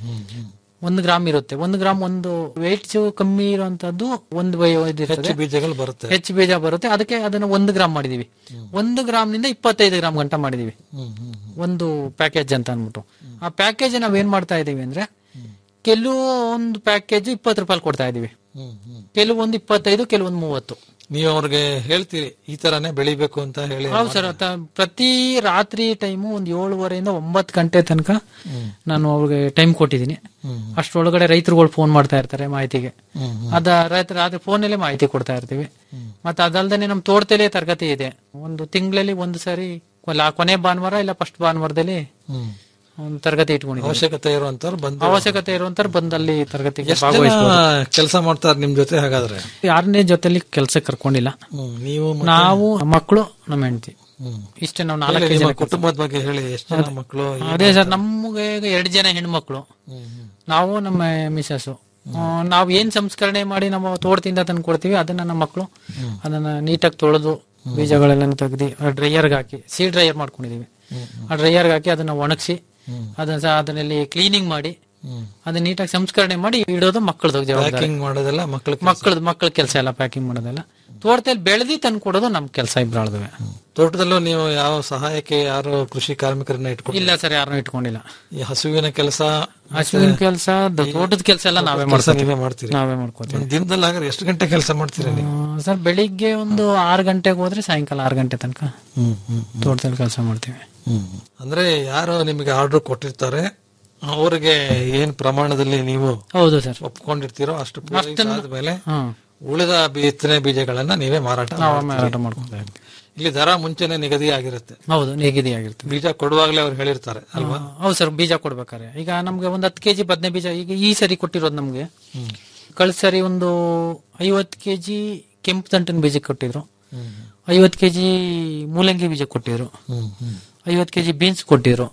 ಒಂದು ಗ್ರಾಮ್ ಇರುತ್ತೆ ಒಂದು ಗ್ರಾಮ್ ಒಂದು weight ಕಮ್ಮಿ ಇರುವಂತದ್ದು ಒಂದು ವೈ- ಇದು ಇರ್ತದೆ. ಹೆಚ್ಚು ಬೀಜಗಳು ಬರುತ್ತೆ ಹೆಚ್ಚು ಬೀಜ ಬರುತ್ತೆ ಅದಕ್ಕೆ ಅದನ್ನ ಒಂದು ಗ್ರಾಮ್ ಮಾಡಿದೀವಿ ಒಂದು ಗ್ರಾಮ್ ನಿಂದ ಇಪ್ಪತ್ತೈದು ಗ್ರಾಮ್ ಗಂಟ ಮಾಡಿದೀವಿ ಒಂದು ಪ್ಯಾಕೇಜ್ ಅಂತ ಅಂದ್ಬಿಟ್ಟು ಆ ಪ್ಯಾಕೇಜ್ ನಾವ್ ಏನ್ ಮಾಡ್ತಾ ಇದೀವಿ ಅಂದ್ರೆ ಕೆಲವೊಂದು ಪ್ಯಾಕೇಜ್ ಇಪ್ಪತ್ತು ರೂಪಾಯಿ ಕೊಡ್ತಾ ಇದೀವಿ ಕೆಲವೊಂದು ಇಪ್ಪತ್ತೈದು ಕೆಲವೊಂದು ಮೂವತ್ತು ನೀವು ಅವ್ರಿಗೆ ಹೇಳ್ತೀರಿ ಈ ತರಾನೇ ಬೆಳಿಬೇಕು ಅಂತ ಹೇಳಿ ಹೌದು ಸರ್ ಪ್ರತಿ ರಾತ್ರಿ ಟೈಮು ಒಂದ್ ಏಳುವರೆಯಿಂದ ಒಂಬತ್ತು ಗಂಟೆ ತನಕ ನಾನು ಅವ್ರಿಗೆ ಟೈಮ್ ಕೊಟ್ಟಿದ್ದೀನಿ ಅಷ್ಟರೊಳಗಡೆ ರೈತರುಗಳು ಫೋನ್ ಮಾಡ್ತಾ ಇರ್ತಾರೆ ಮಾಹಿತಿಗೆ ಅದ ರೈತರ ರಾತ್ರಿ ಫೋನಲ್ಲೇ ಮಾಹಿತಿ ಕೊಡ್ತಾ ಇರ್ತೀವಿ ಮತ್ತೆ ಅದಲ್ದೇನೆ ನಮ್ ತೋಟದಲ್ಲೇ ತರಗತಿ ಇದೆ ಒಂದು ತಿಂಗಳಲ್ಲಿ ಒಂದು ಸರಿ ಕೊಲ- ಕೊನೆ ಭಾನುವಾರ ಇಲ್ಲ ಫಸ್ಟ್ ಭಾನುವಾರದಲ್ಲಿ ಒಂದು ತರಗತಿ ಇಟ್ಕೊಂಡಿದ್ದೀವಿ ಅವಶ್ಯಕತೆ ಇರುವಂತವ್ರು ಬಂದು ಅವಶ್ಯಕತೆ ಇರುವಂತ ಬಂದಲ್ಲಿ ತರಗತಿಗೆ ಎಷ್ಟು ಜನ ಭಾಗವಹಿಸಬಹುದು ಕೆಲಸ ಮಾಡ್ತಾರೆ ನಿಮ್ ಜೊತೆ ಹಾಗಾದ್ರೆ ಯಾರನ್ನೇ ಜೊತೆಲಿ ಕೆಲಸ ಕರ್ಕೊಂಡಿಲ್ಲ ನೀವು ಮತ್ತೆ- ನಾವು ಮಕ್ಕಳು ನಮ್ಮ ಹೆಂಡತಿ ಇಷ್ಟೇ ನಾವು ಹೇಳಿ, ನಾಲ್ಕೈದು ನಿಮ್ಮ ಜನ ಕೆಲ್ಸ- ಕುಟುಂಬದ ಬಗ್ಗೆ ಹೇಳಿ ಎಷ್ಟು ಜನ ಮಕ್ಕಳು ಅದೇ ಸರ್ ನಮ್ಗೆ ಈಗ ಎರಡು ಜನ ಹೆಣ್ಮಕ್ಳು ನಾವು ನಮ್ಮ ಮಿಸಸ್ ನಾವ್ ಏನ್ ಸಂಸ್ಕರಣೆ ಮಾಡಿ ನಮ್ಮ ತೋಟದಿಂದ ತಂದು ಕೊಡ್ತೀವಿ ಅದನ್ನ ನಮ್ಮ ಮಕ್ಕಳು ಅದನ್ನ ನೀಟಾಗಿ ತೊಳೆದು ಬೀಜಗಳೆಲ್ಲ ತೆಗ್ದು ಡ್ರೈಯರ್ಗೆ ಹಾಕಿ ಸೀ ಡ್ರೈಯರ್ ಮಾಡ್ಕೊಂಡಿದೀವಿ ಆ ಡ್ರೈಯರ್ಗೆ ಹಾಕಿ ಅದನ್ನ ಒಣಗಿಸಿ ಅದನ್ನ ಸಹ ಅದನ್ನಲ್ಲಿ ಕ್ಲೀನಿಂಗ್ ಮಾಡಿ ಅದನ್ನ ನೀಟಾಗಿ ಸಂಸ್ಕರಣೆ ಮಾಡಿ ಇಡೋದು ಮಕ್ಕಳದು ಜವಾಬ್ದಾರಿ ಪ್ಯಾಕಿಂಗ್ ಮಾಡೋದೆಲ್ಲ ಮಕ್ಕಳು ಮಕ್ಕಳದು ಮಕ್ಕಳ ಕೆಲಸ ಎಲ್ಲ ಪ್ಯಾಕಿಂಗ್ ಮಾಡೋದೆಲ್ಲ ತೋಟದಲ್ಲಿ ಬೆಳೆದಿ ತಂದು ಕೊಡೋದು ನಮ್ ಕೆಲಸ ಇಬ್ಬರಳ್ದುವೆ ತೋಟದಲ್ಲೂ ನೀವು ಯಾವ ಸಹಾಯಕ್ಕೆ ಯಾರು ಕೃಷಿ ಕಾರ್ಮಿಕರನ್ನ ಇಟ್ಕೊಂಡು ಇಲ್ಲ ಸರ್ ಯಾರನ್ನೂ ಇಟ್ಕೊಂಡಿಲ್ಲ ಈ ಹಸುವಿನ ಕೆಲಸ ಹಸುವಿನ ಕೆಲಸ ತೋಟದ ಕೆಲಸ ಎಲ್ಲ ನಾವೇ ಕೆಲ್ಸ ಮಾಡ್ತೀವಿ ನೀವೇ ಮಾಡ್ತೀರಿ ನಾವೇ ಮಾಡ್ಕೋತೀವಿ ಒಂದ್ ದಿನದಲ್ಲಿ ಹಾಗಾದ್ರೆ ಎಷ್ಟು ಗಂಟೆ ಕೆಲಸ ಮಾಡ್ತೀರಾ ನೀವು ಸರ್ ಬೆಳಿಗ್ಗೆ ಒಂದು ಆರು ಗಂಟೆಗೆ ಹೋದ್ರೆ ಸಾಯಂಕಾಲ ಆರು ಗಂಟೆ ತನಕ ತೋಟದಲ್ಲಿ ಕೆಲಸ ಮಾಡ್ತೀವಿ ಅಂದ್ರೆ ಯಾರು ನಿಮಗೆ ಆರ್ಡರ್ ಕೊಟ್ಟಿರ್ತಾರೆ ಅವರಿಗೆ ಏನ್ ಪ್ರಮಾಣದಲ್ಲಿ ನೀವು ಹೌದು ಸರ್ ಒಪ್ಕೊಂಡಿರ್ತೀರೋ ಅಷ್ಟು ಅಷ್ಟನ್ನ- ಆದ್ಮೇಲೆ ಹ್ಮ್. ಉಳಿದ ಬಿತ್ತನೆ ಬೀಜಗಳನ್ನ ನೀವೇ ಮಾರಾಟ ನಾವು ಮಾಡ್ತೀರಿ. ಮಾರಾಟ ಮಾಡ್ಕೊತಾ ಇರ್ತೀವಿ. ಇಲ್ಲಿ ದರ ಮುಂಚೆನೆ ನಿಗದಿ ಆಗಿರುತ್ತೆ ಹೌದು ನಿಗದಿ ಆಗಿರ್ತದೆ ಬೀಜ ಕೊಡುವಾಗ್ಲೇ ಅವ್ರು ಹೇಳಿರ್ತಾರೆ ಅಲ್ವಾ ಹೌದು ಸರ್ ಬೀಜ ಕೊಡ್ಬೇಕಾರೆ ಈಗ ನಮ್ಗೆ ಒಂದ್ ಹತ್ತು ಕೆಜಿ ಬದನೆ ಬೀಜ ಈಗ ಈ ಸರಿ ಕೊಟ್ಟಿರೋದು ನಮ್ಗೆ ಕಳೆದ ಸರಿ ಒಂದು ಐವತ್ತು ಕೆಜಿ ಕೆಂಪು ದಂಟಿನ ಬೀಜ ಕೊಟ್ಟಿದ್ರು ಐವತ್ತು ಕೆಜಿ ಮೂಲಂಗಿ ಬೀಜ ಕೊಟ್ಟಿದ್ರು ಐವತ್ತು ಕೆಜಿ ಬೀನ್ಸ್ ಕೊಟ್ಟಿದ್ರು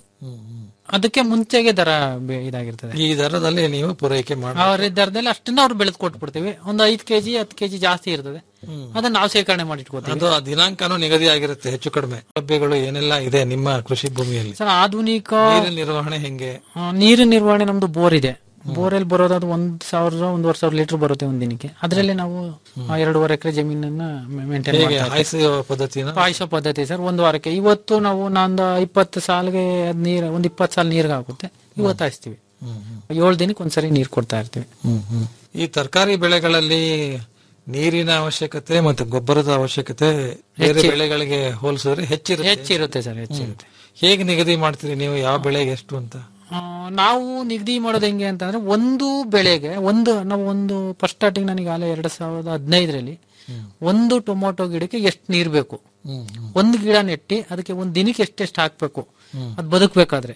ಅದಕ್ಕೆ ಮುಂಚೆಗೆ ದರ ಬೆ- ಇದಾಗಿರ್ತದೆ ಈ ದರದಲ್ಲಿ ನೀವು ಪೂರೈಕೆ ಮಾಡಿ ಅವ್ರ ದರದಲ್ಲಿ ಅಷ್ಟನ್ನ ಅವ್ರು ಬೆಳೆದು ಕೊಟ್ಬಿಡ್ತೀವಿ ಒಂದು ಐದು ಕೆಜಿ ಹತ್ತು ಕೆಜಿ ಜಾಸ್ತಿ ಇರ್ತದೆ ಅದನ್ನ ನಾವು ಶೇಖರಣೆ ಮಾಡಿ ಇಟ್ಕೋತೀವಿ ಅದು ಆ ದಿನಾಂಕನೂ ನಿಗದಿ ಆಗಿರುತ್ತೆ ಹೆಚ್ಚು ಕಡಿಮೆ ಸೌಲಭ್ಯಗಳು ಏನೆಲ್ಲ ಇದೆ ನಿಮ್ಮ ಕೃಷಿ ಭೂಮಿಯಲ್ಲಿ ಸರ್ ಆಧುನಿಕ ನೀರಿನ ನಿರ್ವಹಣೆ ಹೆಂಗೆ ಆ, ನೀರಿನ ನಿರ್ವಹಣೆ ನಮ್ದು ಬೋರ್ ಇದೆ ಬೋರಲ್ಲಿ ಬರೋದು ಅದು ಒಂದ್ ಸಾವಿರ ಒಂದೂವರೆ ಸಾವಿರ ಲೀಟರ್ ಬರುತ್ತೆ ಒಂದ್ ದಿನಕ್ಕೆ ಅದ್ರಲ್ಲಿ ನಾವು ಆ, ಎರಡೂವರೆ ಎಕರೆ ಜಮೀನನ್ನ ಮೇಂಟೈನ್ ಹೇಗೆ ಮಾಡ್ತಾ ಹಾಯಿಸುವ ಪದ್ಧತಿನ ಪಾಯಿಸೋ ಪದ್ಧತಿ ಸರ್ ಒಂದು ವಾರಕ್ಕೆ ಇವತ್ತು ನಾವು ನಂದು ಇಪ್ಪತ್ತು ಸಾಲಿಗೆ ಅದ್ ನೀರ್ ಒಂದ್ ಇಪ್ಪತ್ತು ಸಾಲ ನೀರ್ಗೆ ಆಗುತ್ತೆ ಇವತ್ತು ಹಾಯಿಸ್ತೀವಿ ಏಳು ದಿನಕ್ಕೆ ಒಂದ್ಸರಿ ನೀರ್ ಕೊಡ್ತಾ ಇರ್ತೀವಿ ಈ ತರಕಾರಿ ಬೆಳೆಗಳಲ್ಲಿ ನೀರಿನ ಅವಶ್ಯಕತೆ ಮತ್ತೆ ಗೊಬ್ಬರದ ಅವಶ್ಯಕತೆ ಬೇರೆ ಹೆಚ್ಚಿ- ಬೆಳೆಗಳಿಗೆ ಹೋಲಿಸಿದ್ರೆ ಹೆಚ್ಚಿರುತ್ತೆ ಹೆಚ್ಚಿರುತ್ತೆ ಸರ್ ಹೆಚ್ಚಿರುತ್ತೆ ಹೇಗೆ ನಿಗದಿ ಮಾಡ್ತೀರಿ ನೀವು ಯಾವ ಬೆಳೆಗೆ ಎಷ್ಟು ಅಂತ ಆ, ನಾವು ನಿಗದಿ ಮಾಡೋದು ಹೆಂಗೆ ಅಂತಂದ್ರೆ ಒಂದು ಬೆಳೆಗೆ ಒಂದು ನಾವು ಒಂದು ಫಸ್ಟ್ ಸ್ಟಾರ್ಟಿಂಗ್ ನನಗೆ ಆಲೆ ಎರಡ್ ಸಾವಿರದ ಹದಿನೈದರಲ್ಲಿ ಒಂದು ಟೊಮೊಟೊ ಗಿಡಕ್ಕೆ ಎಷ್ಟು ನೀರ್ ಬೇಕು ಒಂದು ಗಿಡ ನೆಟ್ಟಿ ಅದಕ್ಕೆ ಒಂದ್ ದಿನಕ್ಕೆ ಎಷ್ಟೆಷ್ಟು ಹಾಕ್ಬೇಕು ಅದ್ ಬದುಕ್ಬೇಕಾದ್ರೆ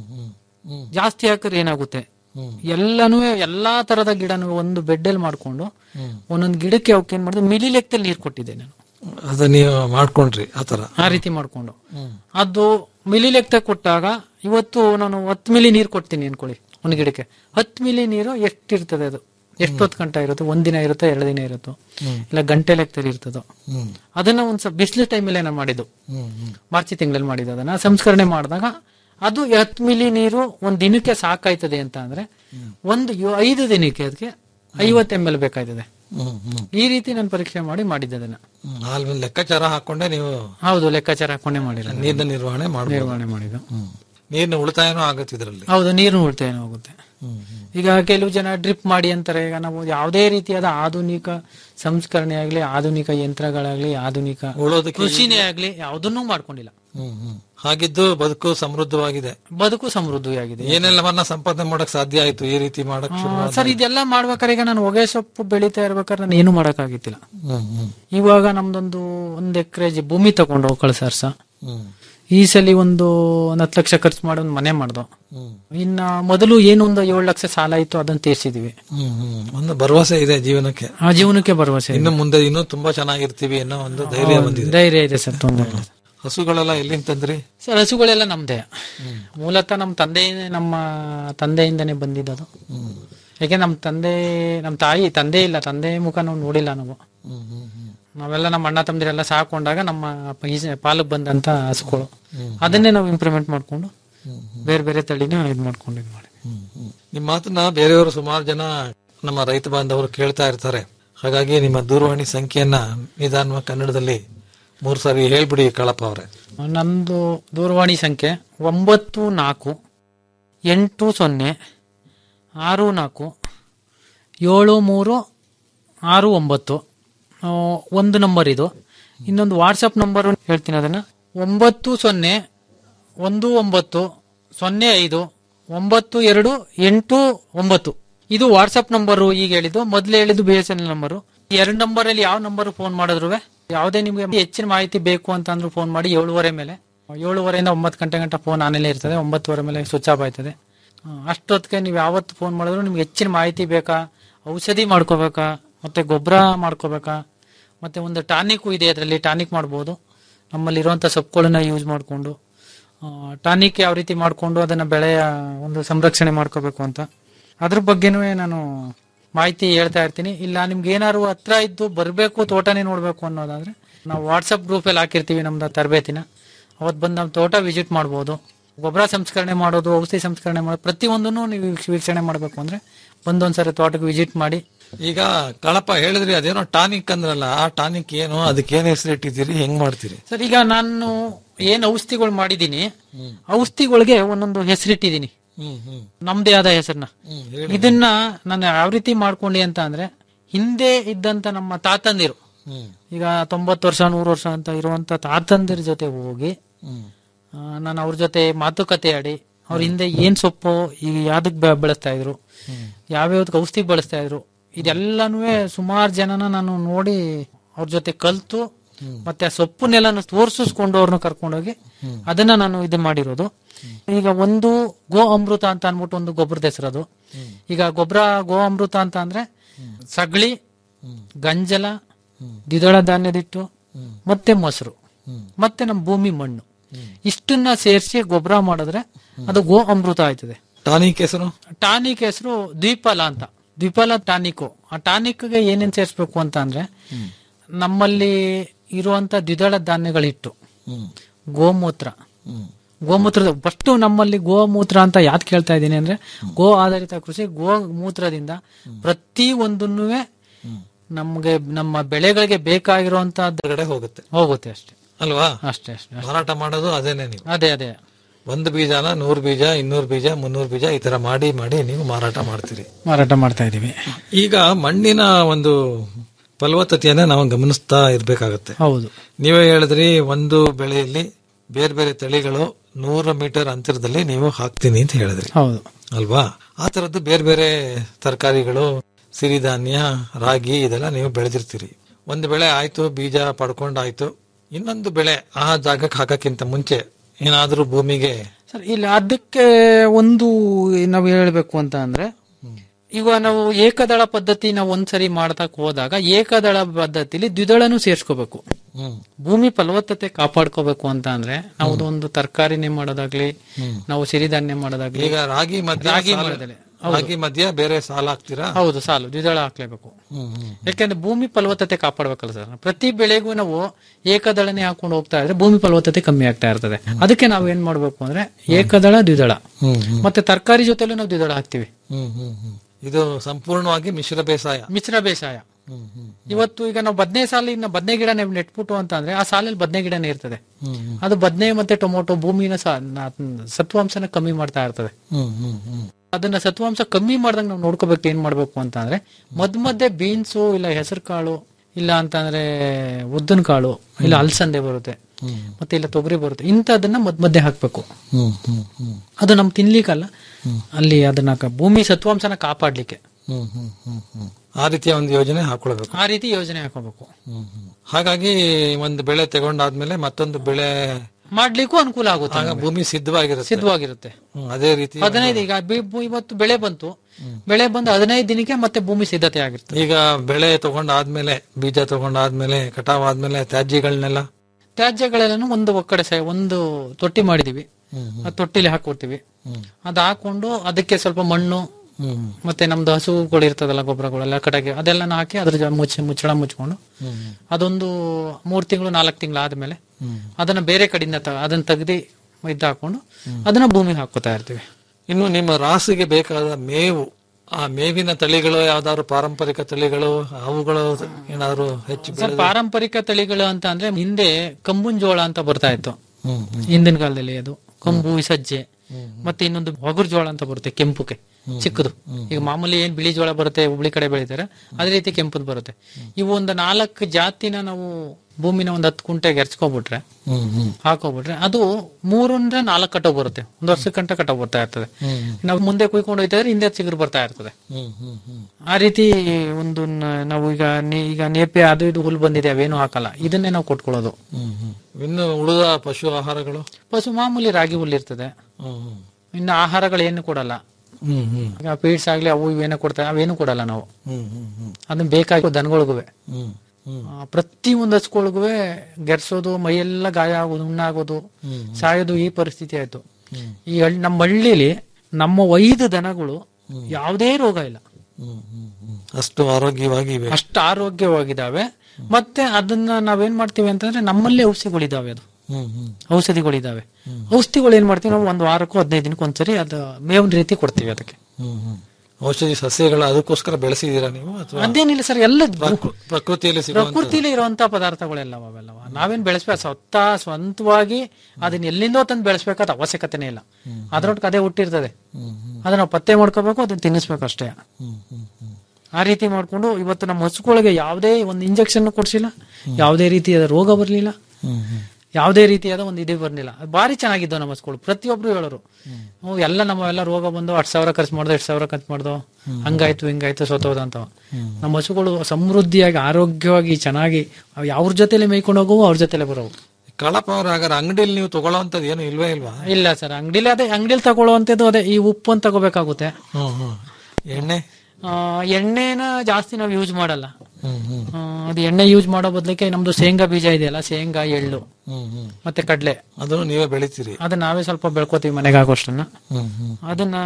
ಜಾಸ್ತಿ ಹಾಕಿದ್ರೆ ಏನಾಗುತ್ತೆ ಎಲ್ಲಾನು ಎಲ್ಲಾ ತರದ ಗಿಡನು ಒಂದು ಬೆಡ್ಡಲ್ಲಿ ಮಾಡ್ಕೊಂಡು ಒಂದೊಂದು ಗಿಡಕ್ಕೆ ಅವಕ್ಕೆ ಏನ್ ಮಾಡಿದ್ರೆ ಮಿಲಿ ಲೆಕ್ಕದಲ್ಲಿ ನೀರ್ ಕೊಟ್ಟಿದ್ದೆ ನಾನು ಅದು ನೀವು ಮಾಡ್ಕೊಂಡ್ರಿ ಆತರ ಆ ರೀತಿ ಮಾಡ್ಕೊಂಡು ಅದು ಮಿಲಿ ಲೆಕ್ಕ ಕೊಟ್ಟಾಗ ಇವತ್ತು ನಾನು ಹತ್ತು ಮಿಲಿ ನೀರು ಕೊಡ್ತೀನಿ ಅನ್ಕೊಳ್ಳಿ ಒಂದು ಗಿಡಕ್ಕೆ ಹತ್ತು ಮಿಲಿ ನೀರು ಎಷ್ಟಿರ್ತದೆ ಅದು ಎಷ್ಟೊತ್ತು ಗಂಟೆ ಇರುತ್ತೋ ಒಂದಿನ ಇರುತ್ತೋ ಎರಡು ದಿನ ಇರುತ್ತೋ ಹ್ಮ್. ಇಲ್ಲ ಗಂಟೆ ಲೆಕ್ಕದಲ್ಲಿ ಇರ್ತದೋ ಹ್ಮ್. ಅದನ್ನ ಒಂದ್ ಸ್ವಲ್ಪ ಬಿಸಿಲು ಟೈಮಲ್ಲೇ ನಾನು ಮಾಡಿದ್ದು ಹ್ಮ್ ಹ್ಮ್ ಮಾರ್ಚ್ ತಿಂಗಳಲ್ಲಿ ಮಾಡಿದ್ದು ಅದನ್ನ ಸಂಸ್ಕರಣೆ ಮಾಡಿದಾಗ ಅದು ಹತ್ತು ಮಿಲಿ ನೀರು ಒಂದ್ ದಿನಕ್ಕೆ ಸಾಕಾಯ್ತದೆ ಅಂತ ಅಂದ್ರೆ ಒಂದು ಯೋ- ಐದು ದಿನಕ್ಕೆ ಅದಕ್ಕೆ ಐವತ್ತು ಎಂ ಎಲ್ ಬೇಕಾಯ್ತದೆ ಹ್ಮ್ ಹ್ಮ್ ಈ ರೀತಿ ನಾನು ಪರೀಕ್ಷೆ ಮಾಡಿ ಮಾಡಿದ್ದೆ ಅದನ್ನ ಹ್ಮ್. ಆಲ್ಮೇಲೆ ಲೆಕ್ಕಾಚಾರ ಹಾಕೊಂಡೆ ನೀವು ಹೌದು ಲೆಕ್ಕಾಚಾರ ಹಾಕೊಂಡೇ ಮಾಡಿರೋದು ನೀರಿನ ನಿರ್ವಹಣೆ ಮಾಡ್ಬೋದು. ನಿರ್ವಹಣೆ ಮಾಡಿದ್ದು ನೀರಿನ ಉಳಿತಾಯನೂ ಆಗುತ್ತೆ ಇದರಲ್ಲಿ ಹೌದು ನೀರು ಉಳಿತಾಯ ಹೋಗುತ್ತೆ ಈಗ ಕೆಲವು ಜನ ಡ್ರಿಪ್ ಮಾಡಿ ಅಂತಾರೆ ಈಗ ನಾವು ಯಾವುದೇ ರೀತಿಯಾದ ಆಧುನಿಕ ಸಂಸ್ಕರಣೆ ಆಗ್ಲಿ ಆಧುನಿಕ ಯಂತ್ರಗಳಾಗ್ಲಿ ಆಧುನಿಕ ಉಳೋದಕ್ಕೆ ಕೃಷಿನೇ ಆಗ್ಲಿ ಯಾವುದನ್ನೂ ಮಾಡ್ಕೊಂಡಿಲ್ಲ ಹ್ಮ್ ಹ್ಮ್ ಹಾಗಿದ್ದು ಬದುಕು ಸಮೃದ್ಧವಾಗಿದೆ ಬದುಕು ಸಮೃದ್ಧಿಯಾಗಿದೆ ಏನೆಲ್ಲವನ್ನ ಸಂಪಾದನೆ ಮಾಡಕ್ ಸಾಧ್ಯ ಆಯ್ತು ಈ ರೀತಿ ಮಾಡಕ್ ಶುರು ಆ, ಸರ್ ಇದೆಲ್ಲ ಮಾಡ್ಬೇಕಾದ್ರೆ ಈಗ ನಾನು ಹೊಗೆ ಸೊಪ್ಪು ಬೆಳೀತಾ ಇರ್ಬೇಕಾದ್ರೆ ನಾನು ಏನು ಮಾಡಕ್ಕಾಗಿತ್ತಿಲ್ಲ ಹ್ಮ್ ಹ್ಮ್ ಇವಾಗ ನಮ್ದೊಂದು ಒಂದ್ ಎಕರೆ ಭೂಮಿ ತಗೊಂಡು ಕಳ್ಸಾರ್ಸ ಹ್ಮ್ ಈ ಸಲ ಒಂದು ಒಂದ್ ಹತ್ತು ಲಕ್ಷ ಖರ್ಚು ಮಾಡಿ ಒಂದು ಮನೆ ಮಾಡ್ದು ಹ್ಮ್ ಇನ್ನ ಮೊದಲು ಏನು ಒಂದು ಏಳು ಲಕ್ಷ ಸಾಲ ಇತ್ತು ಅದನ್ನ ತೀರ್ಸಿದೀವಿ ಹ್ಮ್ ಹ್ಮ್ ಒಂದು ಭರವಸೆ ಇದೆ ಜೀವನಕ್ಕೆ ಆ ಜೀವನಕ್ಕೆ ಭರವಸೆ ಇದೆ. ಇನ್ನು ಮುಂದೆ ಇನ್ನೂ ತುಂಬಾ ಚೆನ್ನಾಗಿರ್ತೀವಿ ಅನ್ನೋ ಒಂದು ಧೈರ್ಯ ಹೌದು, ಬಂದಿದೆ ಧೈರ್ಯ ಇದೆ ಸರ್ ತೊಂದರೆ ಇಲ್ಲ. ಹಸುಗಳೆಲ್ಲ ಎಲ್ಲಿಂದ ತಂದ್ರಿ ಸರ್ ಹಸುಗಳೆಲ್ಲ ನಮ್ದೇ ಮೂಲತಃ ನಮ್ಮ ತಂದೆ ನಮ್ಮ ತಂದೆಯಿಂದನೇ ಬಂದಿದ್ದದು ಯಾಕೆ ನಮ್ಮ ತಂದೆ ನಮ್ಮ ತಾಯಿ ತಂದೆ ಇಲ್ಲ ತಂದೆ ಮುಖ ನಾವು ನೋಡಿಲ್ಲ ನಾವು ನಾವೆಲ್ಲ ನಮ್ಮ ಅಣ್ಣ ತಮ್ಮದಿರೆಲ್ಲ ಸಾಕೊಂಡಾಗ ನಮ್ಮ ಪಾಲಕ್ ಬಂದಂತ ಹಸುಗಳು ಅದನ್ನೇ ನಾವು ಇಂಪ್ರೂವ್ಮೆಂಟ್ ಮಾಡ್ಕೊಂಡು ಬೇರೆ ಬೇರೆ ತಳಿನ ಇದು ಮಾಡ್ಕೊಂಡು ಇದು ಮಾಡಿ ನಿಮ್ಮ ಮಾತನ್ನ ಬೇರೆಯವರು ಸುಮಾರು ಜನ ನಮ್ಮ ರೈತ ಬಾಂಧವರು ಕೇಳ್ತಾ ಇರ್ತಾರೆ ಹಾಗಾಗಿ ನಿಮ್ಮ ದೂರವಾಣಿ ಸಂಖ್ಯೆಯನ್ನ ನಿಧಾನವಾಗಿ ಕನ್ನಡದಲ್ಲಿ ಮೂರು ಸಾರಿ ಹೇಳ್ಬಿಡಿ ಕಳಪ ಅವರೇ ನಂದು ದೂರವಾಣಿ ಸಂಖ್ಯೆ ಒಂಬತ್ತು ನಾಲ್ಕು ಎಂಟು ಸೊನ್ನೆ ಆರು ನಾಲ್ಕು ಏಳು ಮೂರು ಆರು ಒಂಬತ್ತು ಆ, ಒಂದು ನಂಬರ್ ಇದು ಇನ್ನೊಂದು ವಾಟ್ಸಪ್ ನಂಬರ್ ಹೇಳ್ತೀನಿ ಅದನ್ನ ಒಂಬತ್ತು ಸೊನ್ನೆ ಒಂದು ಒಂಬತ್ತು ಸೊನ್ನೆ ಐದು ಒಂಬತ್ತು ಎರಡು ಎಂಟು ಒಂಬತ್ತು ಇದು ವಾಟ್ಸಪ್ ನಂಬರು ಈಗ ಹೇಳಿದ್ದು ಮೊದಲು ಹೇಳಿದ್ದು B S N L number ಎರಡು ನಂಬರ್ ಅಲ್ಲಿ ಯಾವ ನಂಬರ್ ಫೋನ್ ಮಾಡಿದ್ರು ಯಾವುದೇ ನಿಮಗೆ ಹೆಚ್ಚಿನ ಮಾಹಿತಿ ಬೇಕು ಅಂತ ಅಂದ್ರೂ ಫೋನ್ ಮಾಡಿ ಏಳುವರೆ ಮೇಲೆ ಏಳುವರೆಯಿಂದ ಒಂಬತ್ತು ಗಂಟೆ ಗಂಟೆ ಫೋನ್ ಆನೇಲೆ ಇರ್ತದೆ ಒಂಬತ್ತುವರೆ ಮೇಲೆ ಸ್ವಿಚ್ ಆಫ್ ಆಯ್ತದೆ ಆ, ಅಷ್ಟೊತ್ತಿಗೆ ನೀವು ಯಾವತ್ತು ಫೋನ್ ಮಾಡಿದ್ರು ನಿಮ್ಗೆ ಹೆಚ್ಚಿನ ಮಾಹಿತಿ ಬೇಕಾ ಔಷಧಿ ಮಾಡ್ಕೋಬೇಕಾ ಮತ್ತೆ ಗೊಬ್ಬರ ಮಾಡ್ಕೋಬೇಕಾ ಮತ್ತೆ ಒಂದು ಟಾನಿಕ್ ಇದೆ ಅದರಲ್ಲಿ ಟಾನಿಕ್ ಮಾಡ್ಬೋದು ನಮ್ಮಲ್ಲಿ ಇರುವಂತ ಸೊಪ್ಪುಗಳನ್ನ ಯೂಸ್ ಮಾಡಿಕೊಂಡು ಟಾನಿಕ್ ಯಾವ ರೀತಿ ಮಾಡಿಕೊಂಡು ಅದನ್ನ ಬೆಳೆಯ ಒಂದು ಸಂರಕ್ಷಣೆ ಮಾಡ್ಕೋಬೇಕು ಅಂತ ಅದ್ರ ಬಗ್ಗೆನೂ ನಾನು ಮಾಹಿತಿ ಹೇಳ್ತಾ ಇರ್ತೀನಿ ಇಲ್ಲ ನಿಮ್ಗೆ ಏನಾದ್ರು ಹತ್ರ ಇದ್ದು ಬರಬೇಕು ತೋಟನೇ ನೋಡ್ಬೇಕು ಅನ್ನೋದಾದ್ರೆ ನಾವು ವಾಟ್ಸಪ್ ಗ್ರೂಪಲ್ಲಿ ಹಾಕಿರ್ತೀವಿ ನಮ್ದು ತರಬೇತಿನ ಅವತ್ತು ಬಂದು ನಮ್ಮ ತೋಟ ವಿಸಿಟ್ ಮಾಡ್ಬೋದು ಗೊಬ್ಬರ ಸಂಸ್ಕರಣೆ ಮಾಡೋದು ಔಷಧಿ ಸಂಸ್ಕರಣೆ ಮಾಡೋದು ಪ್ರತಿಯೊಂದನ್ನು ನೀವು ವೀಕ್ಷ- ವೀಕ್ಷಣೆ ಮಾಡಬೇಕು ಅಂದ್ರೆ ಬಂದೊಂದ್ಸರಿ ತೋಟಕ್ಕೆ ವಿಸಿಟ್ ಮಾಡಿ ಈಗ ಕಳಪ ಹೇಳಿದ್ರಿ ಅದೇನೋ ಟಾನಿಕ್ ಅಂದ್ರಲ್ಲ ಆ ಟಾನಿಕ್ ಏನು ಅದಕ್ಕೆ ಏನ್ ಹೆಸರು ಇಟ್ಟಿದ್ದೀರಿ ಹೆಂಗ್ ಮಾಡ್ತೀರಿ ಸರ್ ಈಗ ನಾನು ಏನ್ ಔಷಧಿಗಳು ಮಾಡಿದೀನಿ ಔಷಧಿಗಳಿಗೆ ಒಂದೊಂದು ಹೆಸರಿಟ್ಟಿದ್ದೀನಿ ಹ್ಮ್ ಹ್ಮ್ ನಮ್ದೇ ಆದ ಹೆಸರನ್ನ ಇದನ್ನ ನಾನು ಯಾವ ರೀತಿ ಮಾಡ್ಕೊಂಡಿ ಅಂತ ಅಂದ್ರೆ ಹಿಂದೆ ಇದ್ದಂತ ನಮ್ಮ ತಾತಂದಿರು ಹ್ಮ್ ಈಗ ತೊಂಬತ್ತು ವರ್ಷ ನೂರು ವರ್ಷ ಅಂತ ಇರುವಂತ ತಾತಂದಿರ ಜೊತೆ ಹೋಗಿ ಹ್ಮ್ ಆ, ನಾನು ಅವ್ರ ಜೊತೆ ಮಾತುಕತೆ ಆಡಿ ಅವ್ರ ಹಿಂದೆ ಏನ್ ಸೊಪ್ಪು ಈಗ ಯಾವ್ದಕ್ ಬೆ- ಬೆಳೆಸ್ತಾ ಇದ್ರು ಯಾವ್ಯಾವ್ದಕ್ಕೆ ಔಷಧಿ ಬಳಸ್ತಾ ಇದ್ರು ಇದೆಲ್ಲಾನು ಸುಮಾರು ಜನನ ನಾನು ನೋಡಿ ಅವ್ರ ಜೊತೆ ಕಲ್ತು ಮತ್ತೆ ಆ ಸೊಪ್ಪನ್ನೆಲ್ಲ ತೋರ್ಸಿಸ್ಕೊಂಡು ಅವ್ರನ್ನ ಕರ್ಕೊಂಡೋಗಿ ಅದನ್ನ ನಾನು ಇದು ಮಾಡಿರೋದು ಈಗ ಒಂದು ಗೋ ಅಮೃತ ಅಂತ ಅನ್ಬಿಟ್ಟು ಒಂದು ಗೊಬ್ಬರದ ಹೆಸರದು ಈಗ ಗೊಬ್ಬರ ಗೋ ಅಮೃತ ಅಂತ ಅಂದ್ರೆ ಸಗಳಿ ಗಂಜಲ ದ್ವಿದಳ ಧಾನ್ಯದಿಟ್ಟು ಮತ್ತೆ ಮೊಸರು ಮತ್ತೆ ನಮ್ಮ ಭೂಮಿ ಮಣ್ಣು ಇಷ್ಟನ್ನ ಸೇರಿಸಿ ಗೊಬ್ಬರ ಮಾಡಿದ್ರೆ ಅದು ಗೋ ಅಮೃತ ಆಯ್ತದೆ ಟಾನಿಕ್ ಹೆಸರು ಟಾನಿಕ್ ಹೆಸರು ದ್ವಿಫಲ ಅಂತ ದ್ವಿಫಲ ಟಾನಿಕ್ ಆ ಟಾನಿಕ್ಗೆ ಏನೇನ್ ಸೇರಿಸ್ಬೇಕು ಅಂತ ಅಂದ್ರೆ ನಮ್ಮಲ್ಲಿ ಇರುವಂತ ದ್ವಿದಳ ಧಾನ್ಯಗಳಿಟ್ಟು ಹ್ಮ್ ಗೋಮೂತ್ರ ಹ್ಮ್ ಗೋಮೂತ್ರದ ಫಸ್ಟ್ ನಮ್ಮಲ್ಲಿ ಗೋಮೂತ್ರ ಅಂತ ಯಾವ್ದು ಕೇಳ್ತಾ ಇದ್ದೀನಿ ಅಂದ್ರೆ ಗೋ ಆಧಾರಿತ ಕೃಷಿ ಗೋಮೂತ್ರದಿಂದ ಪ್ರತಿ ಒಂದನ್ನು ನಮ್ಗೆ ನಮ್ಮ ಬೆಳೆಗಳಿಗೆ ಬೇಕಾಗಿರುವಂತ ಹೊರಗಡೆ ಹೋಗುತ್ತೆ ಹೋಗುತ್ತೆ ಅಷ್ಟೇ ಅಲ್ವಾ ಅಷ್ಟೇ ಅಷ್ಟೇ ಮಾರಾಟ ಮಾಡೋದು ಅದೇನೆ ನೀವು ಅದೇ ಅದೇ ಒಂದು ಬೀಜನ ನೂರು ಬೀಜ ಇನ್ನೂರು ಬೀಜ ಮುನ್ನೂರು ಬೀಜ ಈ ತರ ಮಾಡಿ ಮಾಡಿ ನೀವು ಮಾರಾಟ ಮಾಡ್ತೀರಿ ಮಾರಾಟ ಮಾಡ್ತಾ ಇದೀವಿ ಈಗ ಮಣ್ಣಿನ ಒಂದು ಫಲವತ್ತತೆಯನ್ನ ನಾವು ಗಮನಿಸ್ತಾ ಇರ್ಬೇಕಾಗತ್ತೆ ಹೌದು ನೀವೇ ಹೇಳಿದ್ರಿ ಒಂದು ಬೆಳೆಯಲ್ಲಿ ಬೇರೆ ಬೇರೆ ತಳಿಗಳು ನೂರು ಮೀಟರ್ ಅಂತರದಲ್ಲಿ ನೀವು ಹಾಕ್ತೀನಿ ಅಂತ ಹೇಳಿದ್ರಿ ಹೌದು ಅಲ್ವಾ ಆ ತರದ್ದು ಬೇರೆ ಬೇರೆ ತರಕಾರಿಗಳು ಸಿರಿಧಾನ್ಯ ರಾಗಿ ಇದೆಲ್ಲ ನೀವು ಬೆಳೆದಿರ್ತೀರಿ ಒಂದು ಬೆಳೆ ಆಯ್ತು ಬೀಜ ಪಡ್ಕೊಂಡಾಯ್ತು ಇನ್ನೊಂದು ಬೆಳೆ ಆ ಜಾಗಕ್ಕೆ ಹಾಕಕ್ಕಿಂತ ಮುಂಚೆ ಏನಾದ್ರೂ ಭೂಮಿಗೆ ಸರ್ ಇಲ್ಲ ಅದಕ್ಕೆ ಒಂದು ನಾವು ಹೇಳ್ಬೇಕು ಅಂತ ಅಂದ್ರೆ ಈಗ ನಾವು ಏಕದಳ ಪದ್ಧತಿ ನಾವು ಒಂದ್ಸರಿ ಮಾಡ್ತಕ್ ಹೋದಾಗ ಏಕದಳ ಪದ್ಧತಿಲಿ ದ್ವಿದಳನು ಸೇರ್ಸ್ಕೋಬೇಕು ಹ್ಮ್ ಭೂಮಿ ಫಲವತ್ತತೆ ಕಾಪಾಡ್ಕೋಬೇಕು ಅಂತ ಅಂದ್ರೆ ನಾವು ಒಂದು ತರಕಾರಿನೇ ಮಾಡೋದಾಗ್ಲಿ ನಾವು ಸಿರಿಧಾನ್ಯ ಮಾಡೋದಾಗ್ಲಿ ಈಗ ರಾಗಿ ಮಧ್ಯ ರಾಗಿ ಸಾಲ- ಮಾಡೋದಲ್ಲಿ ಹಾಗೆ ಮಧ್ಯ ಬೇರೆ ಸಾಲ ಹಾಕ್ತೀರಾ ಹೌದು ಸಾಲು ದ್ವಿದಳ ಹಾಕ್ಲೇಬೇಕು ಹ್ಮ್ ಹ್ಮ್ ಯಾಕಂದ್ರೆ ಭೂಮಿ ಫಲವತ್ತತೆ ಕಾಪಾಡಬೇಕಲ್ಲ ಸರ್ ಪ್ರತಿ ಬೆಳೆಗೂ ನಾವು ಏಕದಳನೆ ಹಾಕೊಂಡು ಹೋಗ್ತಾ ಇದ್ರೆ ಭೂಮಿ ಫಲವತ್ತತೆ ಕಮ್ಮಿ ಆಗ್ತಾ ಇರ್ತದೆ ಅದಕ್ಕೆ ನಾವು ಏನ್ ಮಾಡ್ಬೇಕು ಅಂದ್ರೆ ಏಕದಳ ದ್ವಿದಳ ಹ್ಮ್ ಹ್ಮ್ ಮತ್ತೆ ತರಕಾರಿ ಜೊತೆಲೂ ನಾವು ದ್ವಿದಳ ಹಾಕ್ತಿವಿ ಹ್ಮ್ ಹ್ಮ್ ಹ್ಮ್ ಇದು ಸಂಪೂರ್ಣವಾಗಿ ಮಿಶ್ರ ಬೇಸಾಯ ಮಿಶ್ರ ಬೇಸಾಯ ಹ್ಮ್ ಹ್ಮ್ ಇವತ್ತು ಈಗ ನಾವು ಬದನೆ ಸಾಲಿನ ಬದನೆ ಗಿಡ ನೆಟ್ಬಿಟ್ಟು ಅಂತ ಅಂದ್ರೆ ಆ ಸಾಲಲ್ಲಿ ಬದನೆ ಗಿಡನೇ ಇರ್ತದೆ ಹ್ಮ್ ಹ್ಮ್ ಅದು ಬದನೆ ಮತ್ತೆ ಟೊಮೊಟೊ ಭೂಮಿನ ಸಾ- ನ- ಸತ್ವಾಂಶನ ಕಮ್ಮಿ ಮಾಡ್ತಾ ಇರ್ತದೆ ಹ್ಮ್ ಹ್ಮ್ ಹ್ಮ್ ಅದನ್ನ ಸತ್ವಾಂಶ ಕಮ್ಮಿ ಮಾಡ್ದಂಗ್ ನಾವು ನೋಡ್ಕೋಬೇಕು ಏನ್ ಮಾಡ್ಬೇಕು ಅಂತ ಅಂದ್ರೆ ಮಧ್ಯ ಮಧ್ಯೆ ಬೀನ್ಸು ಇಲ್ಲ ಹೆಸರು ಕಾಳು ಇಲ್ಲ ಅಂತಂದ್ರೆ ಉದ್ದಿನ ಕಾಳು ಇಲ್ಲ ಅಲಸಂದೆ ಬರುತ್ತೆ ಹ್ಮ್ ಮತ್ತೆ ಇಲ್ಲ ತೊಗರಿ ಬರುತ್ತೆ ಇಂಥದನ್ನ ಮಧ್ಯ ಮಧ್ಯೆ ಹಾಕ್ಬೇಕು ಹ್ಮ್ ಹ್ಮ್ ಹ್ಮ್ ಅದು ನಮ್ ತಿನ್ಲಿಕ್ಕಲ್ಲ ಅಲ್ಲಿ ಅದನ್ನ ಕ- ಭೂಮಿ ಸತ್ವಾಂಶನ ಕಾಪಾಡ್ಲಿಕ್ಕೆ ಹ್ಮ್ ಹ್ಮ್ ಹ್ಮ್ ಹ್ಮ್ ಆ ರೀತಿಯ ಒಂದು ಯೋಜನೆ ಹಾಕೊಳ್ಬೇಕು ಆ ರೀತಿ ಯೋಜನೆ ಹಾಕೋಬೇಕು ಹ್ಮ್ ಹ್ಮ್ ಹಾಗಾಗಿ ಒಂದು ಬೆಳೆ ತಗೊಂಡಾದ್ಮೇಲೆ ಮತ್ತೊಂದು ಬೆಳೆ ಮಾಡ್ಲಿಕ್ಕೂ ಅನುಕೂಲ ಆಗುತ್ತೆ ಆಗ ನಮ್ಗೆ. ಭೂಮಿ ಸಿದ್ಧವಾಗಿರುತ್ತೆ ಸಿದ್ಧವಾಗಿರುತ್ತೆ ಹ್ಮ್, ಅದೇ ರೀತಿ ಹದಿನೈದು ಈಗ ಬಿ- ಬು- ಇವತ್ತು ಬೆಳೆ ಬಂತು ಬೆಳೆ ಬಂದು ಹದಿನೈದು ದಿನಕ್ಕೆ ಮತ್ತೆ ಭೂಮಿ ಸಿದ್ಧತೆ ಆಗಿರುತ್ತೆ ಈಗ ಬೆಳೆ ತಗೊಂಡಾದ್ಮೇಲೆ ಬೀಜ ತಗೊಂಡಾದ್ಮೇಲೆ ಕಟಾವ್ ಆದ್ಮೇಲೆ ತ್ಯಾಜ್ಯಗಳನ್ನೆಲ್ಲ ತ್ಯಾಜ್ಯಗಳೆಲ್ಲನೂ ಒಂದು ಒಕ್ಕಡೆ ಸಹ ಒಂದು ತೊಟ್ಟಿ ಮಾಡಿದೀವಿ ಹ್ಮ್ ಆ ತೊಟ್ಟಿಲಿ ಹಾಕೊಡ್ತೀವಿ ಅದ್ ಹಾಕೊಂಡು ಅದಕ್ಕೆ ಸ್ವಲ್ಪ ಮಣ್ಣು ಹ್ಮ್ ಮತ್ತೆ ನಮ್ದು ಹಸುಗಳು ಇರ್ತದಲ್ಲ ಗೊಬ್ಬರಗಳೆಲ್ಲ ಕಡೆಗೆ ಅದೆಲ್ಲ ಹಾಕಿ ಅದ್ರ ಜೊ- ಮುಚ್ಚ ಮುಚ್ಚಳ ಮುಚ್ಕೊಂಡು ಹ್ಮ್ ಅದೊಂದು ಮೂರ್ ತಿಂಗಳು ನಾಲ್ಕು ತಿಂಗಳು ಆದ್ಮೇಲೆ ಹ್ಮ್ ಅದನ್ನ ಬೇರೆ ಕಡೆಯಿಂದ ತ- ಅದನ್ನ ತೆಗ್ದಿ ಇದ್ದು ಹಾಕೊಂಡು ಅದನ್ನ ಭೂಮಿಗೆ ಹಾಕೋತಾ ಇರ್ತೀವಿ ಇನ್ನು ನಿಮ್ಮ ರಾಸಿಗೆ ಬೇಕಾದ ಮೇವು ಆ ಮೇವಿನ ತಳಿಗಳು ಯಾವ್ದಾದ್ರು ಪಾರಂಪರಿಕ ತಳಿಗಳು ಅವುಗಳು ಏನಾದ್ರು ಹೆಚ್ಚು ಸರ್ ಬೆಳೆದ- ಪಾರಂಪರಿಕ ತಳಿಗಳು ಅಂತ ಅಂದ್ರೆ ಹಿಂದೆ ಕಂಬುನ್ ಜೋಳ ಅಂತ ಬರ್ತಾ ಇತ್ತು ಹ್ಮ್ ಹ್ಮ್ ಹಿಂದಿನ ಕಾಲದಲ್ಲಿ ಅದು ಕಂಬು ಸಜ್ಜೆ ಮತ್ತೆ ಇನ್ನೊಂದು ಹೊಗರ್ ಜೋಳ ಅಂತ ಬರುತ್ತೆ ಕೆಂಪುಗೆ ಚಿಕ್ಕದು ಈಗ ಮಾಮೂಲಿ ಏನ್ ಬಿಳಿ ಜೋಳ ಬರುತ್ತೆ ಹುಬ್ಳಿ ಕಡೆ ಬೆಳಿತಾರೆ ಅದೇ ರೀತಿ ಕೆಂಪುದು ಬರುತ್ತೆ ಇವು ಒಂದು ನಾಲ್ಕು ಜಾತಿನ ನಾವು ಭೂಮಿನ ಒಂದ್ ಹತ್ತು ಕುಂಟೆಗೆ ಎರ್ಚ್ಕೊಬಿಟ್ರೆ ಹ್ಮ್ ಹ್ಮ್ ಹಾಕೋಬಿಟ್ರೆ ಅದು ಮೂರಿಂದ ನಾಲ್ಕು ಕಟಾವ್ ಬರುತ್ತೆ ಒಂದ್ ವರ್ಷ ಗಂಟೆ ಕಟಾವ್ ಬರ್ತಾ ಇರ್ತದೆ ಹ್ಮ್ ನಾವು ಮುಂದೆ ಕುಯ್ಕೊಂಡು ಹೋಯ್ತಾ ಇದ್ರೆ ಹಿಂದೆ ಚಿಗುರು ಬರ್ತಾ ಇರ್ತದೆ ಹ್ಮ್ ಹ್ಮ್ ಹ್ಮ್ ಆ ರೀತಿ ಒಂದು ನ- ನಾವು ಈಗ ನೇ- ಈಗ ನೇಪೆ ಅದು ಇದು ಹುಲ್ ಬಂದಿದೆ ಅವೇನು ಹಾಕಲ್ಲ ಇದನ್ನೇ ನಾವು ಕೊಟ್ಕೊಳ್ಳೋದು ಹ್ಮ್ ಹ್ಮ್ ಇನ್ನು ಉಳಿದ ಪಶು ಆಹಾರಗಳು ಪಶು ಮಾಮೂಲಿ ರಾಗಿ ಹುಲ್ ಇರ್ತದೆ ಹ್ಮ್ ಹ್ಮ್ ಇನ್ನು ಆಹಾರಗಳು ಏನು ಕೊಡಲ್ಲ ಹ್ಮ್ ಹ್ಮ್ ಈಗ ಪೀಡ್ಸ್ ಆಗ್ಲಿ ಅವು ಇವೇನೋ ಕೊಡ್ತಾರೆ ಅವೇನು ಕೊಡಲ್ಲ ನಾವು ಹ್ಮ್ ಹ್ಮ್ ಹ್ಮ್ ಅದನ್ನ ಬೇಕಾಗಿ ದನಗಳಿಗೂ ಹ್ಮ್ ಹ್ಮ್ ಪ್ರತಿ ಒಂದು ಹಚ್ಕೊಳ್ಗೂ ಗೆರ್ಸೋದು ಮೈಯೆಲ್ಲ ಗಾಯ ಆಗೋದು ಹುಣ್ಣಾಗೋದು ಹ್ಮ್. ಸಾಯೋದು ಈ ಪರಿಸ್ಥಿತಿ ಆಯ್ತು ಹ್ಮ್. ಈ ಹಳ್ಳಿ ನಮ್ಮ ಹಳ್ಳಿಲಿ ನಮ್ಮ ಐದು ದನಗಳು ಯಾವುದೇ ರೋಗ ಇಲ್ಲ ಹ್ಮ್ ಹ್ಮ್ ಹ್ಮ್ ಅಷ್ಟು ಆರೋಗ್ಯವಾಗಿ ಇವೆ ಅಷ್ಟು ಆರೋಗ್ಯವಾಗಿದ್ದಾವೆ ಮತ್ತೆ ಅದನ್ನ ನಾವೇನ್ ಮಾಡ್ತೀವಿ ಅಂತಂದ್ರೆ ನಮ್ಮಲ್ಲೇ ಔಷಧಿಗಳಿದಾವೆ ಅದು ಹ್ಮ್ ಹ್ಮ್ ಔಷಧಿಗಳಿದಾವೆ ಔಷಧಿಗಳು ಏನ್ ಮಾಡ್ತೀವಿ ನಾವು ಒಂದು ವಾರಕ್ಕೂ ಹದಿನೈದು ದಿನಕ್ಕೆ ಒಂದ್ಸರಿ ಅದು ಮೇವಿನ ರೀತಿ ಕೊಡ್ತೀವಿ ಅದಕ್ಕೆ ಹ್ಮ್ ಹ್ಮ್ ಔಷಧಿ ಸಸ್ಯಗಳ ಅದಕ್ಕೋಸ್ಕರ ಬೆಳೆಸಿದೀರಾ ನೀವು ಅಥವಾ ಅದೇನಿಲ್ಲ ಸರ್ ಎಲ್ಲ ಪ್ರಕೃ- ಪ್ರಕೃತಿಯಲ್ಲಿ ಸಿಗುವಂತ ಪ್ರಕೃತಿಲಿ ಇರುವಂತ ಪದಾರ್ಥಗಳೆಲ್ಲವ ಅವೆಲ್ಲವ ನಾವೇನ್ ಬೆಳೆಸ್ಬೇಕು ಸ್ವತ್ತ ಸ್ವಂತವಾಗಿ ಅದನ್ನ ಎಲ್ಲಿಂದೋ ತಂದು ಬೆಳೆಸ್ಬೇಕಾದ ಅವಶ್ಯಕತೆನೇ ಇಲ್ಲ ಅದ್ರೊಟ್ಟಿಗೆ ಅದೇ ಹುಟ್ಟಿರ್ತದೆ ಅದನ್ನ ನಾವು ಪತ್ತೆ ಮಾಡ್ಕೋಬೇಕು ಅದನ್ನ ತಿನ್ನಿಸ್ಬೇಕು ಅಷ್ಟೇ ಹ್ಮ್ ಹ್ಮ್ ಹ್ಮ್ ಆ ರೀತಿ ಮಾಡ್ಕೊಂಡು ಇವತ್ತು ನಮ್ಮ ಹಸುಗಳಿಗೆ ಯಾವುದೇ ಒಂದು ಇಂಜೆಕ್ಷನ್ ಕೊಡ್ಸಿಲ್ಲ ಯಾವುದೇ ರೀತಿಯಾದ ರೋಗ ಬರಲಿಲ್ಲ ಹ್ಮ್ ಹ್ಮ್ ಯಾವುದೇ ರೀತಿಯಾದ ಒಂದು ಇದೇ ಬರ್ಲಿಲ್ಲ ಅದು ಭಾರಿ ಚೆನ್ನಾಗಿದ್ದವು ನಮ್ಮ ಹಸುಗಳು ಪ್ರತಿಯೊಬ್ರು ಹೇಳೋರು ಹ್ಮ್, ಎಲ್ಲ ನಮ್ಮ ಎಲ್ಲ ರೋಗ ಬಂದು ಹತ್ತು ಸಾವಿರ ಖರ್ಚು ಮಾಡ್ದು ಎಷ್ಟು ಸಾವಿರ ಖರ್ಚು ಮಾಡ್ದು ಹಂಗಾಯ್ತು ಹಿಂಗಾಯ್ತು ಸೋತೋದ ಅಂತ ನಮ್ಮ ಹಸುಗಳು ಸಮೃದ್ಧಿಯಾಗಿ ಆರೋಗ್ಯವಾಗಿ ಚೆನ್ನಾಗಿ ಅವು ಯಾವ್ರ ಜೊತೆಲೆ ಮೇಯ್ಕೊಂಡು ಹೋಗುವು ಅವ್ರ ಜೊತೆಲೆ ಬರೋವು ಕಳಪ ಅವ್ರ ಹಾಗಾದ್ರೆ ಅಂಗಡಿಯಲ್ಲಿ ನೀವು ತಗೊಳ್ಳೋಂಥದ್ದು ಏನು ಇಲ್ವೇ ಇಲ್ವಾ ಇಲ್ಲ ಸರ್ ಅಂಗಡಿಲಿ ಅದೇ ಅಂಗಡಿಲಿ ತಗೊಳ್ಳುವಂತದ್ದು ಅದೇ ಈ ಉಪ್ಪು ಅಂತ ತಗೋಬೇಕಾಗುತ್ತೆ ಹ್ಮ್ ಹ್ಮ್ ಎಣ್ಣೆ ಆ, ಎಣ್ಣೆನ ಜಾಸ್ತಿ ನಾವು ಯೂಸ್ ಮಾಡಲ್ಲ ಹ್ಮ್ ಹ್ಮ್ ಆ, ಅದು ಎಣ್ಣೆ ಯೂಸ್ ಮಾಡೋ ಬದಲಿಗೆ ನಮ್ದು ಶೇಂಗಾ ಬೀಜ ಇದೆಯಲ್ಲ ಶೇಂಗಾ ಎಳ್ಳು ಹ್ಮ್ ಹ್ಮ್ ಮತ್ತೆ ಕಡ್ಲೆ ಅದನ್ನು ನೀವೇ ಬೆಳಿತೀರಿ ಅದನ್ನ ನಾವೇ ಸ್ವಲ್ಪ ಬೆಳ್ಕೋತೀವಿ ಮನೆಗೆ ಆಗೋಷ್ಟನ್ನ ಹ್ಮ್ ಹ್ಮ್ ಅದನ್ನ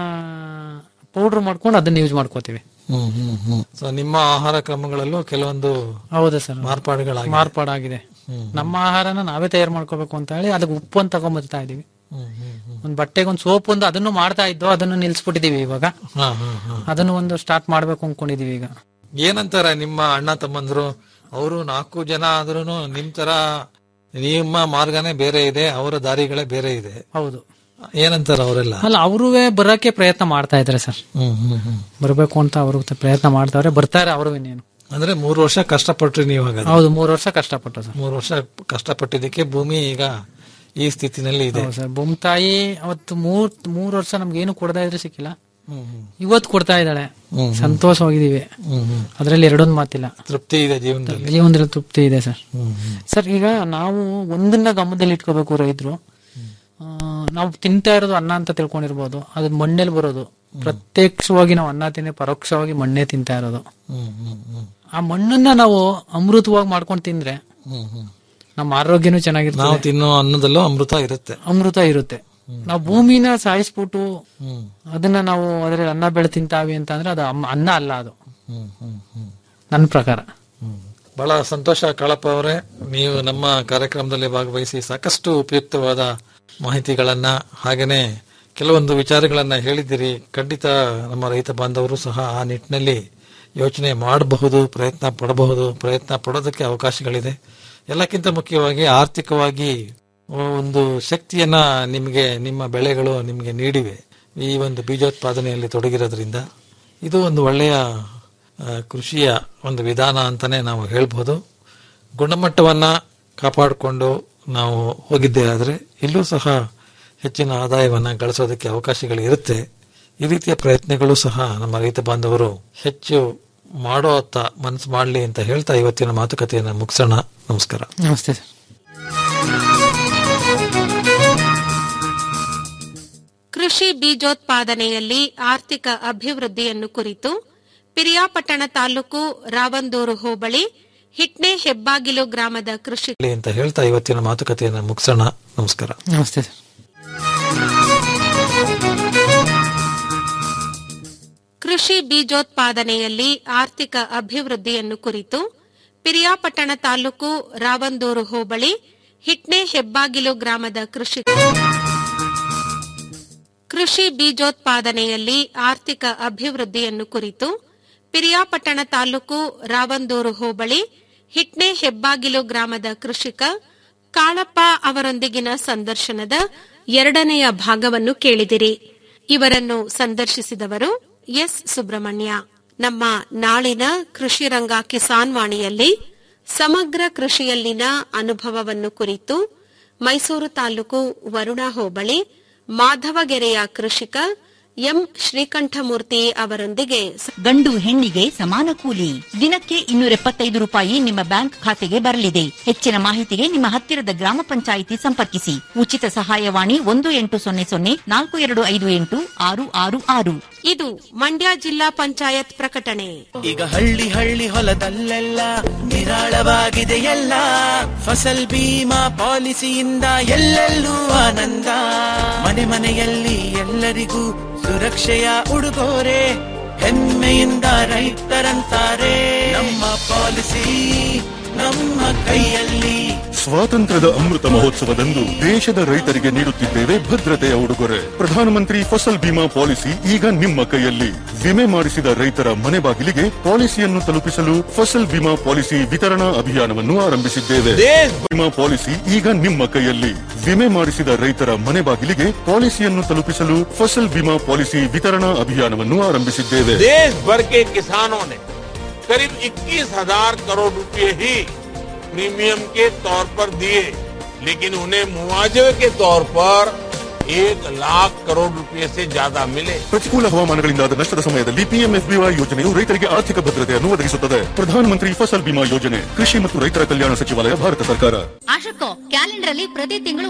ಪೌಡರ್ ಮಾಡ್ಕೊಂಡು ಅದನ್ನ ಯೂಸ್ ಮಾಡ್ಕೋತೀವಿ ಹ್ಮ್ ಹ್ಮ್ ಹ್ಮ್ ಸೊ ನಿಮ್ಮ ಆಹಾರ ಕ್ರಮಗಳಲ್ಲೂ ಕೆಲವೊಂದು ಹೌದಾ ಸರ್ ಮಾರ್ಪಾಡುಗಳಾಗಿ ಮಾರ್ಪಾಡಾಗಿದೆ ಹ್ಮ್. ನಮ್ಮ ಆಹಾರನ ನಾವೇ ತಯಾರು ಮಾಡ್ಕೋಬೇಕು ಅಂತ ಹೇಳಿ ಅದಕ್ಕೆ ಉಪ್ಪು ಅಂತ ತಗೊಂಬರ್ತಾ ಇದೀವಿ ಹ್ಮ್ ಹ್ಮ್ ಹ್ಮ್ ಒಂದ್ ಬಟ್ಟೆಗೆ ಒಂದು ಸೋಪ್ ಒಂದು ಅದನ್ನು ಮಾಡ್ತಾ ಇದ್ದೋ ಅದನ್ನು ನಿಲ್ಸ್ಬಿಟ್ಟಿದೀವಿ ಇವಾಗ ಹಾ ಹಾ ಹಾ ಅದನ್ನು ಒಂದು ಸ್ಟಾರ್ಟ್ ಮಾಡ್ಬೇಕು ಅನ್ಕೊಂಡಿದೀವಿ ಈಗ ಏನಂತಾರೆ ನಿಮ್ಮ ಅಣ್ಣ ತಮ್ಮಂದ್ರು ಅವರು ನಾಲ್ಕು ಜನ ಆದ್ರೂನು ನಿಮ್ ತರ ನಿಮ್ಮ ಮಾರ್ಗನೇ ಬೇರೆ ಇದೆ ಅವರ ದಾರಿಗಳೇ ಬೇರೆ ಇದೆ ಹೌದು ಏನಂತಾರ ಅವರೆಲ್ಲ ಅಲ್ಲ ಅವರುವೆ ಬರಕ್ಕೆ ಪ್ರಯತ್ನ ಮಾಡ್ತಾ ಇದಾರೆ ಸರ್ ಹ್ಮ್ ಹ್ಮ್ ಹ್ಮ್ ಬರ್ಬೇಕು ಅಂತ ಅವರು ಪ್ರಯತ್ನ ಮಾಡ್ತಾವ್ರೆ ಬರ್ತಾರೆ ಅವರು ಇನ್ನೇನು ಅಂದ್ರೆ ಮೂರು ವರ್ಷ ಕಷ್ಟಪಟ್ರಿ ನೀವು ಹಾಗಾದ್ರೆ ಹೌದು ಮೂರು ವರ್ಷ ಕಷ್ಟಪಟ್ಟು ಸರ್ ಮೂರು ವರ್ಷ ಕಷ್ಟಪಟ್ಟಿದ್ದಕ್ಕೆ ಭೂಮಿ ಈಗ ಈ ಸ್ಥಿತಿನಲ್ಲಿ ಇದೆ ಹೌದು ಸರ್ ಭೂಮಿತಾಯಿ ಅವತ್ತು ಮೂರ್ ಮೂರ್ ವರ್ಷ ನಮ್ಗೆ ಏನು ಕೊಡದೇ ಇದ್ರೆ ಸಿಕ್ಕಿಲ್ಲ ಹ್ಮ್ ಹ್ಮ್ ಇವತ್ತು ಕೊಡ್ತಾ ಇದ್ದಾಳೆ ಹ್ಮ್. ಸಂತೋಷವಾಗಿದ್ದೀವಿ ಹ್ಮ್ ಹ್ಮ್ ಅದ್ರಲ್ಲಿ ಎರಡೊಂದು ಮಾತಿಲ್ಲ ತೃಪ್ತಿ ಇದೆ ಜೀವನದಲ್ಲಿ ಜೀವನದಲ್ಲಿ ತೃಪ್ತಿ ಇದೆ ಸರ್ ಹ್ಮ್ ಹ್ಮ್ ಸರ್ ಈಗ ನಾವು ಒಂದನ್ನ ಗಮನದಲ್ಲಿ ಇಟ್ಕೋಬೇಕು ರೈತರು ಆ, ನಾವು ತಿಂತಾ ಇರೋದು ಅನ್ನ ಅಂತ ತಿಳ್ಕೊಂಡಿರ್ಬೋದು ಅದು ಮಣ್ಣಲ್ಲಿ ಬರೋದು ಪ್ರತ್ಯಕ್ಷವಾಗಿ ನಾವು ಅನ್ನ ತಿನ್ನಿ ಪರೋಕ್ಷವಾಗಿ ಮಣ್ಣೇ ತಿಂತಾ ಇರೋದು ಹ್ಮ್ ಹ್ಮ್ ಹ್ಮ್ ಆ ಮಣ್ಣನ್ನ ನಾವು ಅಮೃತವಾಗಿ ಮಾಡ್ಕೊಂಡು ತಿಂದ್ರೆ ಹ್ಮ್ ಹ್ಮ್ ನಮ್ಮ ಆರೋಗ್ಯನೂ ನಾವು ಚೆನ್ನಾಗಿರ್ತದೆ ತಿನ್ನೋ ಅನ್ನದಲ್ಲೂ ಅಮೃತ ಇರುತ್ತೆ ಅಮೃತ ಇರುತ್ತೆ ನಾವು ಭೂಮಿನ ಸಾಯಿಸ್ಬಿಟ್ಟು ಹ್ಮ್ ಅದನ್ನ ನಾವು ಅದ್ರಲ್ಲಿ ಅನ್ನ ಬೆಳೆ ತಿಂತಾವಿ ಅಂತ ಅಂದ್ರೆ ಅದು ಅಮ್ಮ- ಅನ್ನ ಅಲ್ಲ ಅದು ಹ್ಮ್ ಹ್ಮ್ ಹ್ಮ್ ನನ್ನ ಪ್ರಕಾರ ಬಹಳ ಸಂತೋಷ ಕಾಳಪ್ಪ ಅವರೇ ನೀವು ನಮ್ಮ ಕಾರ್ಯಕ್ರಮದಲ್ಲಿ ಭಾಗವಹಿಸಿ ಸಾಕಷ್ಟು ಉಪಯುಕ್ತವಾದ ಮಾಹಿತಿಗಳನ್ನ ಹಾಗೇನೆ ಕೆಲವೊಂದು ವಿಚಾರಗಳನ್ನ ಹೇಳಿದ್ದೀರಿ ಖಂಡಿತ ನಮ್ಮ ರೈತ ಬಾಂಧವರು ಸಹ ಆ ನಿಟ್ಟಿನಲ್ಲಿ ಯೋಚನೆ ಮಾಡಬಹುದು ಪ್ರಯತ್ನ ಪಡಬಹುದು ಪ್ರಯತ್ನ ಪಡೋದಕ್ಕೆ ಅವಕಾಶಗಳಿದೆ ಎಲ್ಲಕ್ಕಿಂತ ಮುಖ್ಯವಾಗಿ ಆರ್ಥಿಕವಾಗಿ ಒಂದು ಶಕ್ತಿಯನ್ನ ನಿಮಗೆ ನಿಮ್ಮ ಬೆಳೆಗಳು ನಿಮಗೆ ನೀಡಿವೆ ಈ ಒಂದು ಬೀಜೋತ್ಪಾದನೆಯಲ್ಲಿ ತೊಡಗಿರೋದ್ರಿಂದ ಇದು ಒಂದು ಒಳ್ಳೆಯ ಆ, ಕೃಷಿಯ ಒಂದು ವಿಧಾನ ಅಂತಾನೆ ನಾವು ಹೇಳ್ಬೋದು ಗುಣಮಟ್ಟವನ್ನ ಕಾಪಾಡಿಕೊಂಡು ನಾವು ಹೋಗಿದ್ದೇ ಆದರೆ ಇಲ್ಲೂ ಸಹ ಹೆಚ್ಚಿನ ಆದಾಯವನ್ನ ಗಳಿಸೋದಕ್ಕೆ ಅವಕಾಶಗಳು ಇರುತ್ತೆ ಈ ರೀತಿಯ ಪ್ರಯತ್ನಗಳು ಸಹ ನಮ್ಮ ರೈತ ಬಾಂಧವರು ಹೆಚ್ಚು ಮಾಡೋ ಅತ್ತ ಮನಸ್ಸು ಮಾಡಲಿ ಅಂತ ಹೇಳ್ತಾ ಇವತ್ತಿನ ಮಾತುಕತೆಯನ್ನು ಮುಗಿಸೋಣ ನಮಸ್ಕಾರ ನಮಸ್ತೆ ಸರ್ ಕೃಷಿ ಬೀಜೋತ್ಪಾದನೆಯಲ್ಲಿ ಆರ್ಥಿಕ ಅಭಿವೃದ್ಧಿಯನ್ನು ಕುರಿತು ಪಿರಿಯಾಪಟ್ಟಣ ತಾಲೂಕು ರಾವಂದೂರು ಹೋಬಳಿ ಹಿಟ್ನೆ ಹೆಬ್ಬಾಗಿಲು ಗ್ರಾಮದ ಕೃಷಿ ಅಂತ ಹೇಳ್ತಾ ಇವತ್ತಿನ ಮಾತುಕತೆಯನ್ನು ಮುಗಿಸೋಣ ನಮಸ್ಕಾರ ನಮಸ್ತೆ ಸರ್ ಕೃಷಿ ಬೀಜೋತ್ಪಾದನೆಯಲ್ಲಿ ಆರ್ಥಿಕ ಅಭಿವೃದ್ಧಿಯನ್ನು ಕುರಿತು ಪಿರಿಯಾಪಟ್ಟಣ ತಾಲೂಕು ರಾವಂದೂರು ಹೋಬಳಿ ಹಿಟ್ನೆ ಹೆಬ್ಬಾಗಿಲು ಗ್ರಾಮದ ಕೃಷಿ ಕೃಷಿ ಬೀಜೋತ್ಪಾದನೆಯಲ್ಲಿ ಆರ್ಥಿಕ ಅಭಿವೃದ್ಧಿಯನ್ನು ಕುರಿತು ಪಿರಿಯಾಪಟ್ಟಣ ತಾಲೂಕು ರಾವಂದೂರು ಹೋಬಳಿ ಹಿಟ್ನೆ ಹೆಬ್ಬಾಗಿಲು ಗ್ರಾಮದ ಕೃಷಿಕ ಕಾಳಪ್ಪ ಅವರೊಂದಿಗಿನ ಸಂದರ್ಶನದ ಎರಡನೆಯ ಭಾಗವನ್ನು ಕೇಳಿದಿರಿ ಇವರನ್ನು ಸಂದರ್ಶಿಸಿದವರು ಎಸ್ ಸುಬ್ರಹ್ಮಣ್ಯ ನಮ್ಮ ನಾಳಿನ ಕೃಷಿ ರಂಗ ಕಿಸಾನ್ ವಾಣಿಯಲ್ಲಿ ಸಮಗ್ರ ಕೃಷಿಯಲ್ಲಿನ ಅನುಭವವನ್ನು ಕುರಿತು ಮೈಸೂರು ತಾಲೂಕು ವರುಣಾ ಹೋಬಳಿ ಮಾಧವಗೆರೆಯ ಕೃಷಿಕ ಎಂ ಶ್ರೀಕಂಠಮೂರ್ತಿ ಅವರೊಂದಿಗೆ ಗಂಡು ಹೆಣ್ಣಿಗೆ ಸಮಾನ ಕೂಲಿ ದಿನಕ್ಕೆ ಇನ್ನೂರ ಎಪ್ಪತ್ತೈದು ರೂಪಾಯಿ ನಿಮ್ಮ ಬ್ಯಾಂಕ್ ಖಾತೆಗೆ ಬರಲಿದೆ ಹೆಚ್ಚಿನ ಮಾಹಿತಿಗೆ ನಿಮ್ಮ ಹತ್ತಿರದ ಗ್ರಾಮ ಪಂಚಾಯಿತಿ ಸಂಪರ್ಕಿಸಿ ಉಚಿತ ಸಹಾಯವಾಣಿ ಒಂದು ಎಂಟು ಸೊನ್ನೆ ಸೊನ್ನೆ ನಾಲ್ಕು ಎರಡು ಐದು ಎಂಟು ಆರು ಆರು ಆರು ಇದು ಮಂಡ್ಯ ಜಿಲ್ಲಾ ಪಂಚಾಯತ್ ಪ್ರಕಟಣೆ ಈಗ ಹಳ್ಳಿ ಹಳ್ಳಿ ಹೊಲದಲ್ಲೆಲ್ಲ ನಿರಾಳವಾಗಿದೆ ಎಲ್ಲ ಫಸಲ್ ಬೀಮಾ ಪಾಲಿಸಿಯಿಂದ ಎಲ್ಲೆಲ್ಲೂ ಆನಂದ ಮನೆ ಮನೆಯಲ್ಲಿ ಎಲ್ಲರಿಗೂ ಸುರಕ್ಷೆಯ ಉಡುಗೊರೆ ಹೆಮ್ಮೆಯಿಂದ ರೈತರಂತಾರೆ ನಮ್ಮ ಪಾಲಿಸಿ ನಮ್ಮ ಕೈಯಲ್ಲಿ ಸ್ವಾತಂತ್ರ್ಯದ ಅಮೃತ ಮಹೋತ್ಸವದಂದು ದೇಶದ ರೈತರಿಗೆ ನೀಡುತ್ತಿದ್ದೇವೆ ಭದ್ರತೆಯ ಉಡುಗೊರೆ ಪ್ರಧಾನಮಂತ್ರಿ ಫಸಲ್ ಬಿಮಾ ಪಾಲಿಸಿ ಈಗ ನಿಮ್ಮ ಕೈಯಲ್ಲಿ ವಿಮೆ ಮಾಡಿಸಿದ ರೈತರ ಮನೆ ಬಾಗಿಲಿಗೆ ಪಾಲಿಸಿಯನ್ನು ತಲುಪಿಸಲು ಫಸಲ್ ಬಿಮಾ ಪಾಲಿಸಿ ವಿತರಣಾ ಅಭಿಯಾನವನ್ನು ಆರಂಭಿಸಿದ್ದೇವೆ ವಿಮಾ ಪಾಲಿಸಿ ಈಗ ನಿಮ್ಮ ಕೈಯಲ್ಲಿ ವಿಮೆ ಮಾಡಿಸಿದ ರೈತರ ಮನೆ ಬಾಗಿಲಿಗೆ ಪಾಲಿಸಿಯನ್ನು ತಲುಪಿಸಲು ಫಸಲ್ ಬಿಮಾ ಪಾಲಿಸಿ ವಿತರಣಾ ಅಭಿಯಾನವನ್ನು ಆರಂಭಿಸಿದ್ದೇವೆ देश भर के किसानों ने करीब 21 हजार करोड़ रुपए ही प्रीमियम के तौर पर दिए लेकिन उन्हें मुआवजे के तौर पर एक लाख करोड़ रुपए से ज्यादा मिले ಪ್ರತಿಕೂಲ ಹವಾಮಾನಗಳಿಂದಾದ ನಷ್ಟದ ಸಮಯದಲ್ಲಿ ಪಿಎಂಎಫ್ಬಿವೈ ಯೋಜನೆಯು ರೈತರಿಗೆ ಆರ್ಥಿಕ ಭದ್ರತೆಯನ್ನು ಒದಗಿಸುತ್ತದೆ ಪ್ರಧಾನಮಂತ್ರಿ ಫಸಲ್ ಬಿಮಾ ಯೋಜನೆ ಕೃಷಿ ಮತ್ತು ರೈತರ ಕಲ್ಯಾಣ ಸಚಿವಾಲಯ ಭಾರತ ಸರ್ಕಾರ ಆಶಕ್ಕೋ ಕ್ಯಾಲೆಂಡರ್ ಅಲ್ಲಿ ಪ್ರತಿ ತಿಂಗಳು